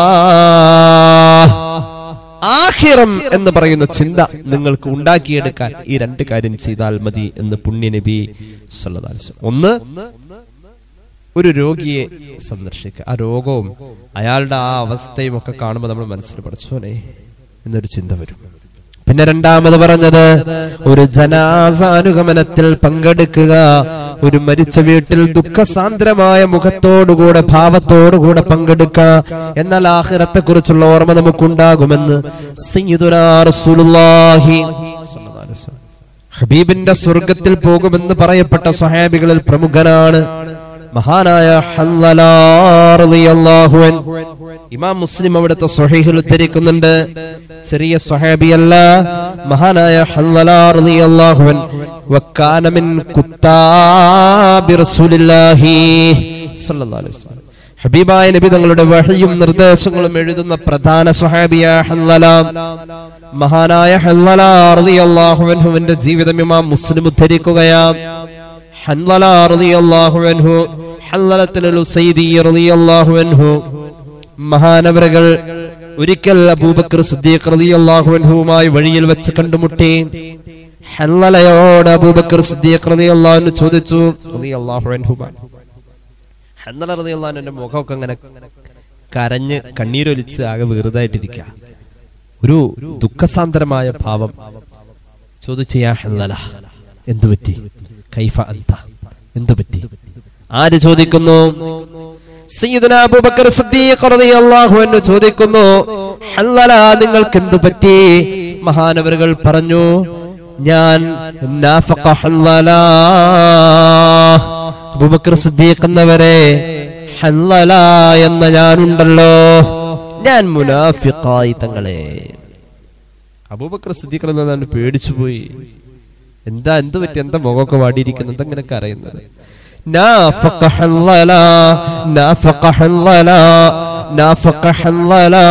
ആഹിറം എന്ന് പറയുന്ന ചിന്ത നിങ്ങൾക്ക് ഉണ്ടാക്കിയെടുക്കാൻ ഈ രണ്ട് കാര്യം ചെയ്താൽ മതി എന്ന് പുണ്യ നബി സല്ലല്ലാഹു അലൈഹി വസല്ലം. ഒന്ന് ഒരു രോഗിയെ സന്ദർശിക്കുക ആ രോഗവും അയാളുടെ ആ അവസ്ഥയും ഒക്കെ കാണുമ്പോൾ നമ്മൾ മനസ്സിൽ പഠിച്ചോനെ എന്നൊരു ചിന്ത വരും പിന്നെ രണ്ടാമത് പറഞ്ഞത് ഒരു ജനാസാനുഗമനത്തിൽ പങ്കെടുക്കുക ഒരു മരിച്ച വീട്ടിൽ ദുഃഖസാന്ദ്രമായ മുഖത്തോടുകൂടെ ഭാവത്തോടുകൂടെ പങ്കെടുക്കുക എന്നാൽ ആഖിറത്തെ കുറിച്ചുള്ള ഓർമ്മ നമുക്കുണ്ടാകുമെന്ന് സയ്യിദുനാ റസൂലുള്ളാഹി സ്വല്ലല്ലാഹു അലൈഹി വസല്ലം. ഹബീബിന്റെ സ്വർഗത്തിൽ പോകുമെന്ന് പറയപ്പെട്ട സ്വഹാബികളിൽ പ്രമുഖനാണ് മഹാനായ ഹല്ലലാ റളിയല്ലാഹു അൻഹു. ഇമാം മുസ്ലിം അവിടുത്തെ സ്വഹീഹിൽ ഉദ്ധരിക്കുന്നുണ്ട് ചെറിയ സ്വഹാബിയല്ല മഹാനായ ഹല്ലലാ റളിയല്ലാഹു അൻഹു. വക്കാന മിൻ കുത്താബി റസൂലില്ലാഹി സ്വല്ലല്ലാഹു അലൈഹി വസല്ലം. ഹബീബായ നബി തങ്ങളുടെ വഹിയും നിർദ്ദേശങ്ങളും എഴുതുന്ന പ്രധാന സ്വഹാബിയ ഹല്ലല മഹാനായ ഹല്ലല റളിയല്ലാഹു അൻഹുവിന്റെ ജീവിതം ഇമാം മുസ്ലിം ഉദ്ധരിക്കുകയാ ഹല്ലല റളിയല്ലാഹു അൻഹു ഹല്ലലത്തുൽ ഉസൈദി റളിയല്ലാഹു അൻഹു മഹാനവരകൾ ഒരിക്കൽ അബൂബക്കർ സിദ്ദീഖ് റളിയല്ലാഹു അൻഹുവുമായി വഴിയിൽ വെച്ച് കണ്ടുമുട്ടി ഹല്ലലയോട് അബൂബക്കർ സിദ്ദീഖ് റളിയല്ലാഹു അൻഹു ചോദിച്ചു റളിയല്ലാഹു അൻഹുമായി ഹന്നല റളിയല്ലാഹുവിന്റെ മുഖമൊക്കെ അങ്ങനെ കരഞ്ഞ് കണ്ണീരൊലിച്ച് ആകെ വെറുതായിട്ടിരിക്കുക ഒരു ദുഃഖസാന്ദ്രമായ ഭാവം ചോദിച്ചു യാ ഹന്നല എന്തു പറ്റി കൈഫ അന്ത എന്തു പറ്റി ആര് ചോദിക്കുന്നു സയ്യിദുനാ അബൂബക്കർ സിദ്ദീഖ് റളിയല്ലാഹു അൻഹു ചോദിക്കുന്നു ഹല്ലല നിങ്ങൾക്ക് എന്തു പറ്റി മഹാനവറുകൾ പറഞ്ഞു ഞാൻ നാഫഖ ഹല്ലല അബൂബക്കർ സിദ്ദീഖ് എന്നവരെ ഹല്ലല എന്ന ഞാനുണ്ടല്ലോ ഞാൻ മുനാഫിഖായി തങ്ങളെ അബൂബക്കർ സിദ്ദീഖ് എന്നതാണ് പേടിച്ചു പോയി എന്താ എന്ത് പറ്റി എന്താ മുഖമൊക്കെ വാടിയിരിക്കുന്നത് എന്തെങ്ങനെയൊക്കെ അറിയുന്നത് نافق حنظلا نافق حنظلا نافق حنظلا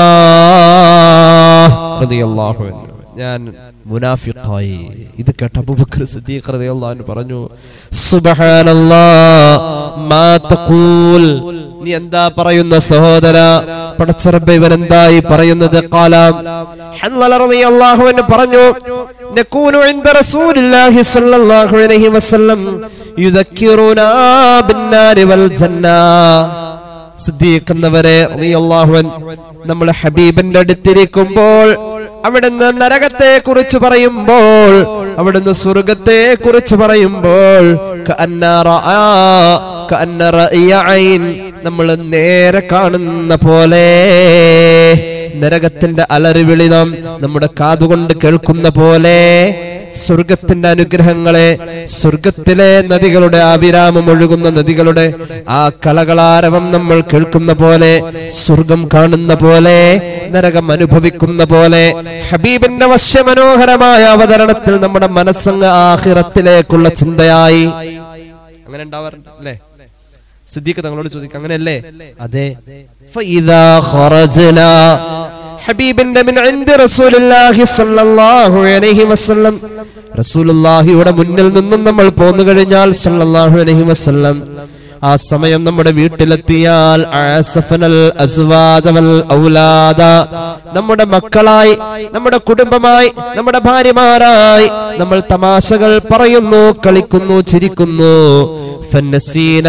رضي الله عنه ഞാൻ മുനാഫിഖായി ഇത് കേട്ട അബൂബക്കർ സിദ്ദീഖ് റളിയല്ലാഹു അൻഹു പറഞ്ഞു സുബ്ഹാനല്ലാഹ് മാ തഖൂൽ നീ എന്താ പറയുന്ന സഹോദര പടച്ചറബ് ഇവൻ എന്തായി പറയുന്നത് കാലാം ഹൻളല റളിയല്ലാഹു അൻഹു പറഞ്ഞു നകൂനു ഇൻദ റസൂലില്ലാഹി സ്വല്ലല്ലാഹു അലൈഹി വസല്ലം യുദക്കിറുനാ ബിന്നാരി വൽ ജന്ന സിദ്ദീഖ് എന്നവരെ റളിയല്ലാഹു അൻഹു നമ്മൾ ഹബീബിന്റെ അടുത്തിരിക്കുമ്പോൾ അവിടുന്ന് നരകത്തെ കുറിച്ച് പറയുമ്പോൾ അവിടുന്ന് സ്വർഗത്തെ കുറിച്ച് പറയുമ്പോൾ കഅന്ന റആ, കഅന്ന റഅയ ഐൻ. നമ്മൾ നേരെ കാണുന്ന പോലെ നരകത്തിന്റെ അലറിവിളി നാം നമ്മുടെ കാതുകൊണ്ട് കേൾക്കുന്ന പോലെ സ്വർഗത്തിന്റെ അനുഗ്രഹങ്ങളെ സ്വർഗത്തിലെ നദികളുടെ ആവിരാമം ഒഴുകുന്ന നദികളുടെ ആ കളകളാരവം നമ്മൾ കേൾക്കുന്ന പോലെ സ്വർഗം കാണുന്ന പോലെ നരകം അനുഭവിക്കുന്ന പോലെ ഹബീബിന്റെ വശ്യമനോഹരമായ അവതരണത്തിൽ നമ്മുടെ മനസ്സങ്ങ് ആഹിറത്തിലേക്കുള്ള ചിന്തയായി അങ്ങനെ ഉണ്ടാവാറുണ്ട് അല്ലേ സിദ്ദീഖ് തങ്ങളോട് ചോദിക്കാം അങ്ങനെയല്ലേ അതെ ഫഇദാ ഖറജ്നാ ഹബീബിന്റെ മിൻ ഇൻദി റസൂലുള്ളാഹി സ്വല്ലല്ലാഹു അലൈഹി വസല്ലം റസൂലുള്ളാഹിയുടെ മുന്നിൽ നിന്നും നമ്മൾ പോന്നു കഴിഞ്ഞാൽ സ്വല്ലല്ലാഹു അലൈഹി വസല്ലം ആ സമയം നമ്മുടെ വീട്ടിലെത്തിയാൽ ആസഫനൽ അസ്വാജ വൽ ഔലാദ നമ്മുടെ മക്കളായി നമ്മുടെ കുടുംബമായി നമ്മുടെ ഭാര്യമാരായി നമ്മൾ തമാശകൾ പറയുന്നു കളിക്കുന്നു ചിരിക്കുന്നു ഫന്നസീന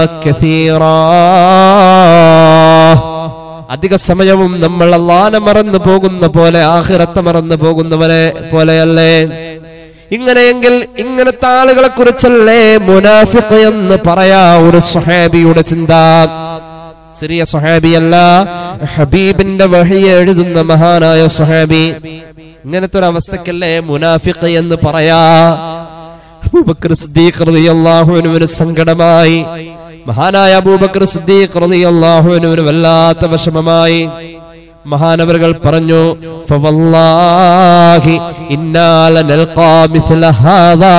കസീറാ അധിക സമയവും നമ്മൾ അള്ളാനെ മറന്നു പോകുന്ന പോലെ ആഹിറത്തെ മറന്നു പോകുന്നവരെ പോലെയല്ലേ ഇങ്ങനെയെങ്കിൽ ഇങ്ങനത്തെ ആളുകളെ കുറിച്ചല്ലേ മുനാഫിഖ് എന്ന് പറയാ ഒരു സുഹാബിയുടെ ചിന്ത ചെറിയ സുഹാബിയല്ല ഹബീബിന്റെ വഹിയെ എഴുതുന്ന മഹാനായ സുഹാബി ഇങ്ങനത്തെ ഒരു അവസ്ഥക്കല്ലേ മുനാഫിഖ് എന്ന് പറയാ അബൂബക്കർ സിദ്ദീഖ് റളിയല്ലാഹു അൻഹുവിന് സങ്കടമായി മഹാനായ അബൂബക്കർ സിദ്ദീഖ് റളിയല്ലാഹു അൻഹുവിന് വല്ലാത്ത വിഷമമായി മഹാനവറുകൾ പറഞ്ഞു ഫവല്ലാഹി ഇന്നാ ലനൽഖാ മിസ്ല ഹാദാ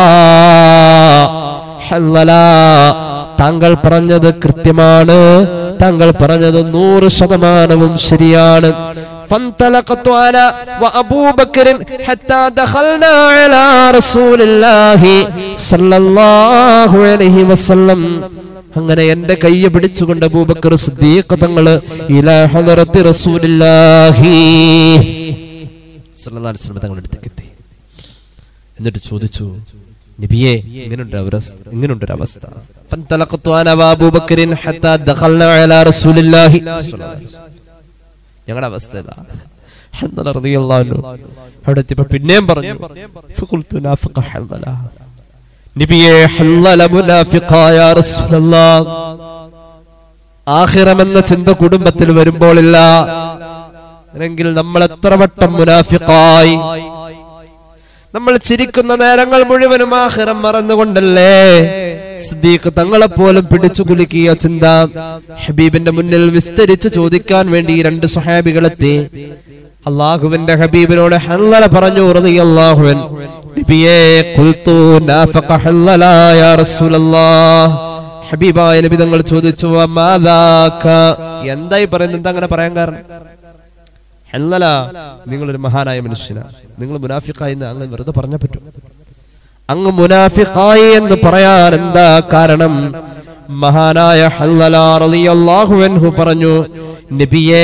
ഹല്ലലാ താങ്കൾ പറഞ്ഞത് കൃത്യമാണ് താങ്കൾ പറഞ്ഞത് നൂറ് ശതമാനവും ശരിയാണ് فانطلقت انا وابو بكر حتى دخلنا على رسول الله صلى الله عليه وسلم അങ്ങനെ എന്റെ കയ്യെ പിടിച്ചുകൊണ്ട് അബൂബക്കർ സിദ്ദീഖ് തങ്ങള് ഇലാ ഹദറത്തി റസൂലില്ലാഹി സല്ലല്ലാഹു അലൈഹി വസല്ലം തങ്ങളുടെ അടുത്തേക്ക് എത്തി എന്നിട്ട് ചോദിച്ചു നബിയെ ഇങ്ങനുണ്ട് അവസ്ഥ ഇങ്ങനുണ്ട് ഒരു അവസ്ഥ فانطلقت انا وابو بكر حتى دخلنا على رسول الله صلى الله عليه وسلم ഞങ്ങളുടെ അവസ്ഥ ഇതാ ഹൻദല റളിയല്ലാഹു അൻഹു അവിടെ എത്തിയപ്പോ പിന്നെയും പറഞ്ഞു ഫഖുൽതു നാഫിഖ ഹൻദല നബിയെ ഹൻദല മുനാഫിഖായ റസൂലല്ലാഹ് ആഖിറമെന്ന ചിന്ത കുടുംബത്തിൽ വരുമ്പോഴില്ല എങ്കിൽ നമ്മൾ എത്ര വട്ടം മുനാഫിഖായി നമ്മൾ ചിരിക്കുന്ന നേരങ്ങൾ മുഴുവനും ആഹിറം മറന്നുകൊണ്ടല്ലേ സിദ്ദീഖ് തങ്ങളെ പോലും പിടിച്ചു കുലുക്കിയ ചിന്ത ഹബീബിന്റെ മുന്നിൽ വിസ്തരിച്ച് ചോദിക്കാൻ വേണ്ടി ഈ രണ്ട് സുഹാബികളെത്തി അള്ളാഹുവിന്റെ ഹബീബിനോട് ഹല്ലല പറഞ്ഞു റളിയല്ലാഹുവൻ നബിയേ ഖുൽതു നാഫഖ ഹല്ലല യാ റസൂലല്ലാഹ് ഹബീബായ നബി തങ്ങൾ ചോദിച്ചു മാദാക എന്തായി പറയുന്നത് എന്താ അങ്ങനെ പറയാൻ കാരണം ഹല്ലല നിങ്ങളൊരു മഹാനായ മനുഷ്യനാണ് നിങ്ങൾ മുനാഫിഖായി എന്ന് അങ്ങ് വെറുതെ പറഞ്ഞ പറ്റും അങ്ങ് മുനാഫിഖായി എന്ന് പറയാൻ എന്താ കാരണം മഹാനായ ഹല്ലല റളിയല്ലാഹു അൻഹു പറഞ്ഞു നബിയേ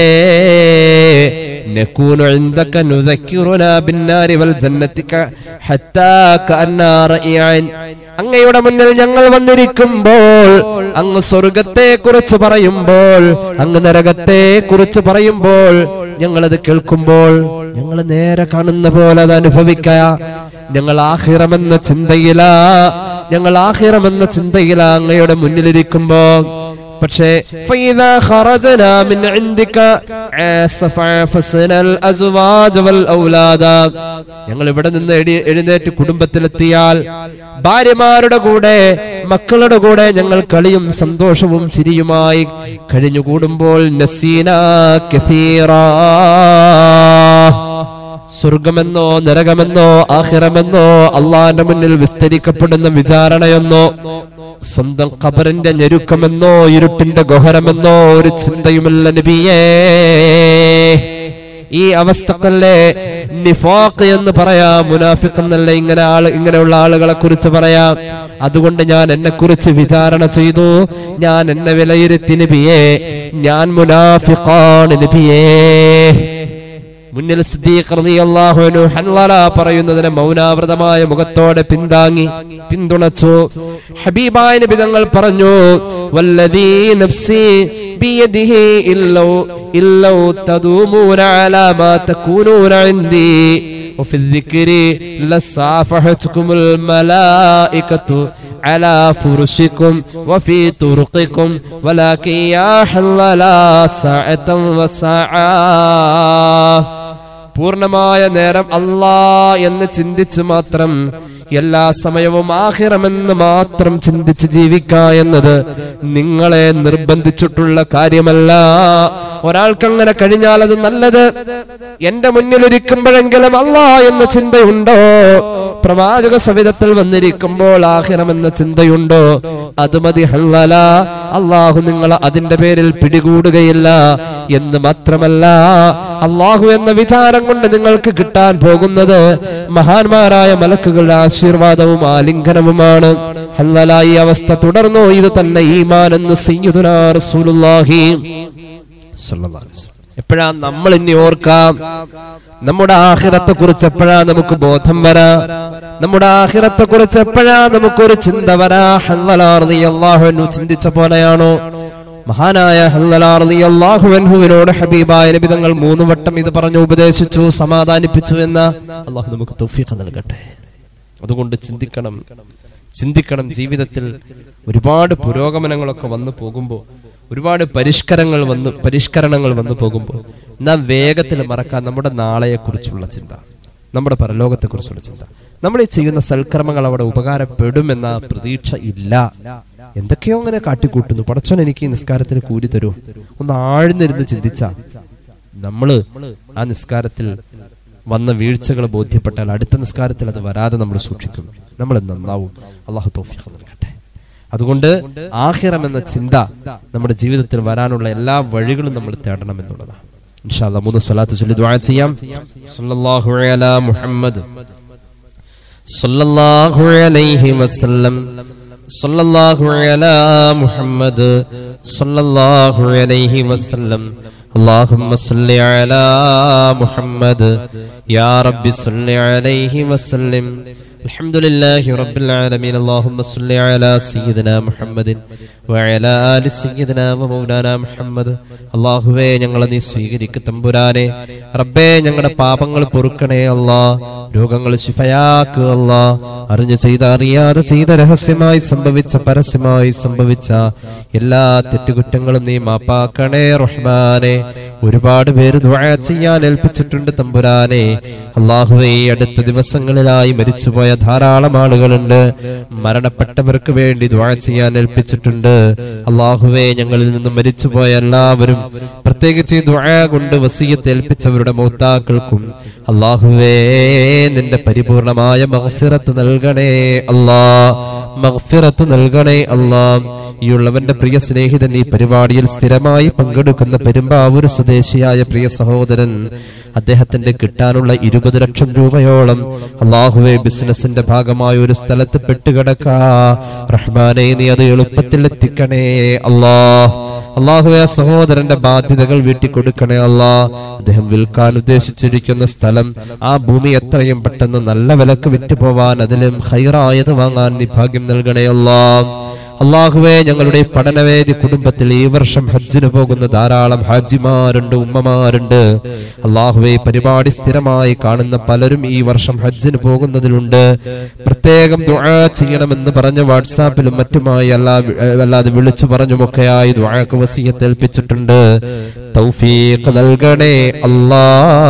نكون عندك نذكرنا بالنار والجنة ك- حتى كأننا رئيعين അങ്ങയുടെ മുന്നിൽ ഞങ്ങൾ വന്നിരിക്കുമ്പോൾ അങ്ങ് സ്വർഗത്തെ കുറിച്ച് പറയുമ്പോൾ അങ്ങ് നരകത്തെ കുറിച്ച് പറയുമ്പോൾ ഞങ്ങളത് കേൾക്കുമ്പോൾ ഞങ്ങൾ നേരെ കാണുന്ന പോലെ അത് അനുഭവിക്ക ഞങ്ങൾ ആഹിറമെന്ന ചിന്തയിലാ ഞങ്ങൾ ആഹിറമെന്ന ചിന്തയിലാ അങ്ങയുടെ മുന്നിലിരിക്കുമ്പോ പക്ഷേ فإذا خرجنا من عندك عاصف عفسنا الأزواج والأولاد ഞങ്ങൾ ഇവിടെ നിന്ന് എടി- എഴുന്നേറ്റ് കുടുംബത്തിലെത്തിയാൽ ഭാര്യമാരുടെ കൂടെ മക്കളുടെ കൂടെ ഞങ്ങൾ കളിയും സന്തോഷവും ചിരിയുമായി കഴിഞ്ഞുകൂടുമ്പോൾ നസീന കസീറാ സ്വർഗമെന്നോ നരകമെന്നോ ആഹിറമെന്നോ അള്ളാന്റെ മുന്നിൽ വിസ്തരിക്കപ്പെടുന്ന വിചാരണയെന്നോ സ്വന്തം ഖബറിന്റെ ഞെരുക്കമെന്നോ ഇരുട്ടിന്റെ ഗോഹരമെന്നോ ഒരു ചിന്തയുമില്ല നബിയേ ഈ അവസ്ഥക്കല്ലേ നിഫാഖ് എന്ന് പറയാം മുനാഫിഖ് എന്നല്ല ഇങ്ങനെ ആള് ഇങ്ങനെയുള്ള ആളുകളെ കുറിച്ച് പറയാം അതുകൊണ്ട് ഞാൻ എന്നെ കുറിച്ച് വിചാരണ ചെയ്തു ഞാൻ എന്നെ വിലയിരുത്തി നബിയേ ഞാൻ മുനാഫിഖാണ് നബിയേ മുന്നിൽ സിദ്ദീഖ് റളിയല്ലാഹു അൻഹു ഹൻവല പറയുന്നതിനെ മൗനാവൃതമായ മുഖത്തോടെ പിന്താങ്ങി പിന്തുണച്ചു ഹബീബായ നബി തങ്ങൾ പറഞ്ഞു വല്ലദീ നഫ്സി ബിയദിഹി ഇല്ലൗ ഇല്ലൗ തദൂമൂന അലാ മാ തകൂനൂന ഇൻദി وفي الذكر لصافحتكم الملائكة على فرشكم وفي طرقكم ولكن يا حللا ساعة وساعة പൂർണ്ണമായ നേരം അല്ലാ എന്ന് ചിന്തിച്ച് മാത്രം എല്ലാ സമയവും ആഹിറമെന്ന് മാത്രം ചിന്തിച്ച് ജീവിക്ക എന്നത് നിങ്ങളെ നിർബന്ധിച്ചിട്ടുള്ള കാര്യമല്ല ഒരാൾക്കങ്ങനെ കഴിഞ്ഞാൽ അത് നല്ലത് എന്റെ മുന്നിൽ ഇരിക്കുമ്പോഴെങ്കിലും അല്ലാ എന്ന ചിന്തയുണ്ടോ പ്രവാചക സവിധത്തിൽ വന്നിരിക്കുമ്പോൾ ആഹിറമെന്ന ചിന്തയുണ്ടോ അത് മതി ഹല്ലല അള്ളാഹു നിങ്ങളെ അതിന്റെ പേരിൽ പിടികൂടുകയില്ല എന്ന് മാത്രമല്ല അള്ളാഹു എന്ന വിചാരം കൊണ്ട് നിങ്ങൾക്ക് കിട്ടാൻ പോകുന്നത് മഹാന്മാരായ മലക്കുകളുടെ ആശീർവാദവും ആലിംഗനവുമാണ് ഹല്ലല ഈ അവസ്ഥ തുടർന്നു ഇത് തന്നെ ഈമാൻ എന്ന് സയ്യിദുനാ റസൂലുള്ളാഹി സ്വല്ലല്ലാഹു അലൈഹി വസല്ലം. എപ്പോഴാ നമ്മൾ ഇനി ഓർക്കാം നമ്മുടെ ആഹിറത്തെ കുറിച്ച് എപ്പോഴാ നമുക്ക് ബോധം വരാ നമ്മുടെ ആഹിറത്തെ കുറിച്ച് എപ്പോഴാ നമുക്കൊരു ചിന്ത വരാ ഹല്ലാഹു ചിന്തിച്ച പോലെയാണോ മഹാനായ ഹല്ലാഹുവിനോട് ഹബീബായ നബി തങ്ങൾ മൂന്ന് വട്ടം ഇത് പറഞ്ഞു ഉപദേശിച്ചു സമാധാനിപ്പിച്ചു എന്ന അള്ളാഹു നമുക്ക് തൗഫീഖ് നൽകട്ടെ അതുകൊണ്ട് ചിന്തിക്കണം ചിന്തിക്കണം ജീവിതത്തിൽ ഒരുപാട് പുരോഗമനങ്ങളൊക്കെ വന്നു പോകുമ്പോൾ ഒരുപാട് പരിഷ്കരങ്ങൾ വന്ന് പരിഷ്കരണങ്ങൾ വന്നു പോകുമ്പോൾ നാം വേഗത്തിൽ മറക്കാൻ നമ്മുടെ നാളെയെക്കുറിച്ചുള്ള ചിന്ത നമ്മുടെ പരലോകത്തെക്കുറിച്ചുള്ള ചിന്ത നമ്മൾ ഈ ചെയ്യുന്ന സൽക്കർമ്മങ്ങൾ അവിടെ ഉപകാരപ്പെടുമെന്ന പ്രതീക്ഷ ഇല്ല എന്തൊക്കെയോ അങ്ങനെ കാട്ടിക്കൂട്ടുന്നു പടച്ചോൻ എനിക്ക് ഈ നിസ്കാരത്തിന് കൂലി തരൂ ഒന്ന് ആഴ്ന്നിരുന്ന് ചിന്തിച്ച നമ്മള് ആ നിസ്കാരത്തിൽ വന്ന വീഴ്ചകൾ ബോധ്യപ്പെട്ടാൽ അടുത്ത നിസ്കാരത്തിൽ അത് വരാതെ നമ്മൾ സൂക്ഷിക്കും നമ്മൾ നന്നാവും അള്ളാഹു തോഫിക്ക് നൽകട്ടെ അതുകൊണ്ട് ആഹിറം എന്ന ചിന്ത നമ്മുടെ ജീവിതത്തിൽ വരാനുള്ള എല്ലാ വഴികളും നമ്മൾ തേടണം എന്നുള്ളതാണ് ഇൻഷാല്ലാ മൂന്ന് സ്വലാത്ത് ചൊല്ലി ദുആ ചെയ്യാം സല്ലല്ലാഹു അലാ മുഹമ്മദ് സല്ലല്ലാഹു അലൈഹി വസല്ലം സല്ലല്ലാഹു അലാ മുഹമ്മദ് സല്ലല്ലാഹു അലൈഹി വസല്ലം اللهم صل على محمد يا رب صل عليه وسلم الحمد لله رب العالمين اللهم صل على سيدنا محمد وعلى آل سيدنا ومولانا محمد അള്ളാഹുവേ ഞങ്ങളെ നീ സ്വീകരിക്ക തമ്പുരാനെ റബ്ബേ ഞങ്ങളുടെ പാപങ്ങൾ പൊറുക്കണേ അല്ലാ രോഗങ്ങൾ ശിഫയാക്കുക അല്ലാ അറിഞ്ഞു ചെയ്ത അറിയാതെ ചെയ്ത രഹസ്യമായി സംഭവിച്ച പരസ്യമായി സംഭവിച്ച എല്ലാ തെറ്റുകുറ്റങ്ങളും നീ മാപ്പാക്കണേ റഹ്മാനെ ഒരുപാട് പേര് ദുആ ചെയ്യാൻ ഏൽപ്പിച്ചിട്ടുണ്ട് തമ്പുരാനെ അള്ളാഹുവെ ഈ അടുത്ത ദിവസങ്ങളിലായി മരിച്ചുപോയ ധാരാളം ആളുകളുണ്ട് മരണപ്പെട്ടവർക്ക് വേണ്ടി ദുആ ചെയ്യാൻ ഏൽപ്പിച്ചിട്ടുണ്ട് അള്ളാഹുവെ ഞങ്ങളിൽ നിന്ന് മരിച്ചുപോയ എല്ലാവരും പ്രത്യേകിച്ച് ഈ ദുആ കൊണ്ട് വസീയത്ത് ഏൽപ്പിച്ചവരുടെ മൗത്താക്കൾക്കും അള്ളാഹുവേ നിന്റെ പരിപൂർണമായ മഗ്ഫിറത്ത് നൽകണേ അല്ലാ മഗ്ഫിറത്ത് നൽകണേ അല്ലാ ഈ ഉള്ളവന്റെ പ്രിയ സ്നേഹിതൻ ഈ പരിപാടിയിൽ സ്ഥിരമായി പങ്കെടുക്കുന്ന പെരുമ്പാവൂർ സ്വദേശിയായ പ്രിയ സഹോദരൻ അദ്ദേഹത്തിന്റെ കിട്ടാനുള്ള ഇരുപത് ലക്ഷം രൂപയോളം അള്ളാഹുവെ ബിസിനസിന്റെ ഭാഗമായ ഒരു സ്ഥലത്ത് പെട്ടുകിടക്കാ റഹ്മാനെ നീ അത് എളുപ്പത്തിൽ എത്തിക്കണേ അല്ലാ അള്ളാഹുവെ ആ സഹോദരന്റെ ബാധ്യതകൾ വീട്ടി കൊടുക്കണേ അല്ലാ അദ്ദേഹം വിൽക്കാൻ ഉദ്ദേശിച്ചിരിക്കുന്ന സ്ഥലം ആ ഭൂമി എത്രയും പെട്ടെന്ന് നല്ല വിലക്ക് വിറ്റുപോവാൻ അതിലും ഹൈറായത് വാങ്ങാൻ നീ ഭാഗ്യം നൽകണേ അല്ലാ അള്ളാഹുവെ ഞങ്ങളുടെ ഈ പഠനവേദി കുടുംബത്തിൽ ഈ വർഷം ഹജ്ജിന് പോകുന്ന ധാരാളം ഹാജിമാരുണ്ട് ഉമ്മമാരുണ്ട് അള്ളാഹുവെ ഈ പരിപാടി സ്ഥിരമായി കാണുന്ന പലരും ഈ വർഷം ഹജ്ജിന് പോകുന്നതിലുണ്ട് പ്രത്യേകം ദുആ ചെയ്യണമെന്ന് പറഞ്ഞ് വാട്സാപ്പിലും മറ്റുമായി അല്ലാ അല്ലാതെ വിളിച്ചു പറഞ്ഞുമൊക്കെയായി ദുആക്ക് വസീയത്ത് ഏൽപ്പിച്ചിട്ടുണ്ട് തൗഫീഖ് നൽകണേ അല്ലാ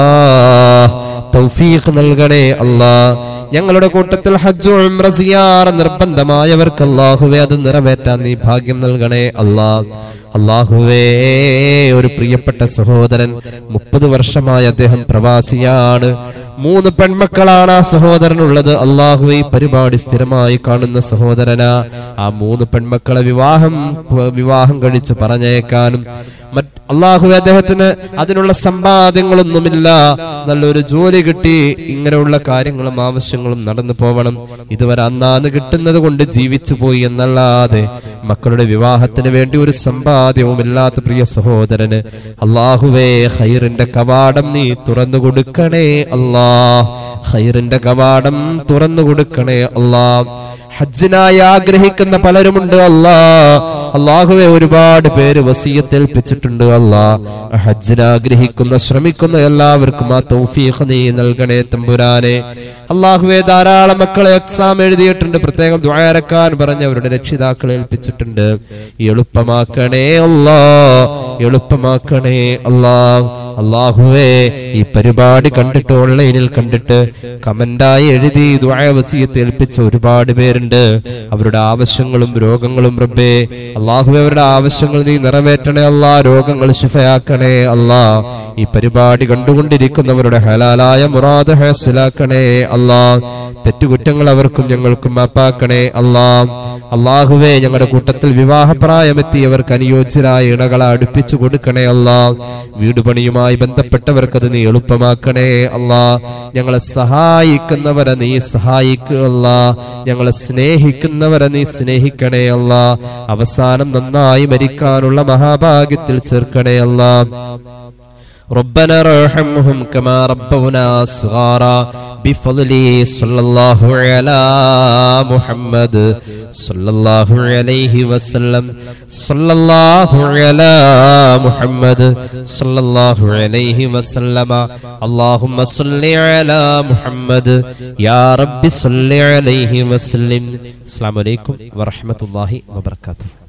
തൗഫീഖ് നൽകണേ അല്ലാ ഞങ്ങളുടെ കൂട്ടത്തിൽ ഹജ്ജ് ഉംറ സിയാറ നിർബന്ധമായവർക്ക് അല്ലാഹുവേ അത് നിറവേറ്റാൻ നീ ഭാഗ്യം നൽകണേ അല്ലാ അള്ളാഹുവേ ഒരു പ്രിയപ്പെട്ട സഹോദരൻ മുപ്പത് വർഷമായി അദ്ദേഹം പ്രവാസിയാണ് മൂന്ന് പെൺമക്കളാണ് ആ സഹോദരനുള്ളത് അള്ളാഹു ഈ പരിപാടി സ്ഥിരമായി കാണുന്ന സഹോദരനാ ആ മൂന്ന് പെൺമക്കളെ വിവാഹം വിവാഹം കഴിച്ച് പറഞ്ഞേക്കാനും മറ്റ് അള്ളാഹു അദ്ദേഹത്തിന് അതിനുള്ള സമ്പാദ്യങ്ങളൊന്നുമില്ല നല്ലൊരു ജോലി കിട്ടി ഇങ്ങനെയുള്ള കാര്യങ്ങളും ആവശ്യങ്ങളും നടന്നു പോവണം ഇതുവരെ അന്നാന്ന് കിട്ടുന്നത് കൊണ്ട് ജീവിച്ചു പോയി എന്നല്ലാതെ മക്കളുടെ വിവാഹത്തിന് വേണ്ടി ഒരു സമ്പാദ്യവും ഇല്ലാത്ത പ്രിയ സഹോദരന് അള്ളാഹുവേ ഹൈറിന്റെ കവാടം നീ തുറന്നു കൊടുക്കണേ അല്ലാ ഹൈറിന്റെ കവാടം തുറന്നു കൊടുക്കണേ അല്ലാ ഹജ്ജിനായി ആഗ്രഹിക്കുന്ന പലരുമുണ്ട് അല്ലാ അള്ളാഹുവെ ഒരുപാട് പേര് വസീയത്തേൽപ്പിച്ചിട്ടുണ്ട് അല്ലാ ഹജ്ജിന് ആഗ്രഹിക്കുന്ന ശ്രമിക്കുന്ന എല്ലാവർക്കും ആ തൗഫീഖ് നീ നൽകണേ തമ്പുരാനെ അള്ളാഹുവെ ധാരാളം മക്കളെ എക്സാം എഴുതിയിട്ടുണ്ട് പ്രത്യേകം ദ്വാരക്കാൻ പറഞ്ഞ് അവരുടെ രക്ഷിതാക്കളെ ഏൽപ്പിച്ചിട്ടുണ്ട് എളുപ്പമാക്കണേ അല്ലാ എളുപ്പമാക്കണേ അല്ലാ അള്ളാഹുവേ ഈ പരിപാടി കണ്ടിട്ട് ഓൺലൈനിൽ കണ്ടിട്ട് കമന്റായി എഴുതി വസീയത്ത് ഏൽപ്പിച്ച ഒരുപാട് പേരുണ്ട് അവരുടെ ആവശ്യങ്ങളും രോഗങ്ങളും റബ്ബേ അള്ളാഹുവെ അവരുടെ ആവശ്യങ്ങൾ നീ നിറവേറ്റണേ അല്ലാ രോഗങ്ങൾ ശിഫയാക്കണേ അല്ലാ ഈ പരിപാടി കണ്ടുകൊണ്ടിരിക്കുന്നവരുടെ ഹലാലായ മുറാദ് ഹാസുലാക്കണേ അല്ലാ തെറ്റുകുറ്റങ്ങൾ അവർക്കും ഞങ്ങൾക്കും മാപ്പാക്കണേ അല്ലാ അള്ളാഹുവേ ഞങ്ങളുടെ കൂട്ടത്തിൽ വിവാഹപ്രായമെത്തിയവർക്ക് അനുയോജ്യരായ ഇണകളെ അടുപ്പിച്ചു കൊടുക്കണേ അല്ലാ വീട് പണിയുമായി ബന്ധപ്പെട്ടവർക്ക് അത് നീ എളുപ്പമാക്കണേ അല്ലാ ഞങ്ങളെ സഹായിക്കുന്നവരെ നീ സഹായിക്കുക അല്ലാ ഞങ്ങളെ സ്നേഹിക്കുന്നവരെ നീ സ്നേഹിക്കണേ അല്ലാ അവസാനം നന്നായി മരിക്കാനുള്ള മഹാഭാഗ്യത്തിൽ ചേർക്കണേ അല്ലാ ربنا ارحمهم كما ربونا صغارا بفضل صلى الله على محمد صلى الله عليه وسلم صلى الله على محمد صلى الله عليه وسلم اللهم صل على محمد يا رب صل عليه وسلم السلام عليكم ورحمة الله وبركاته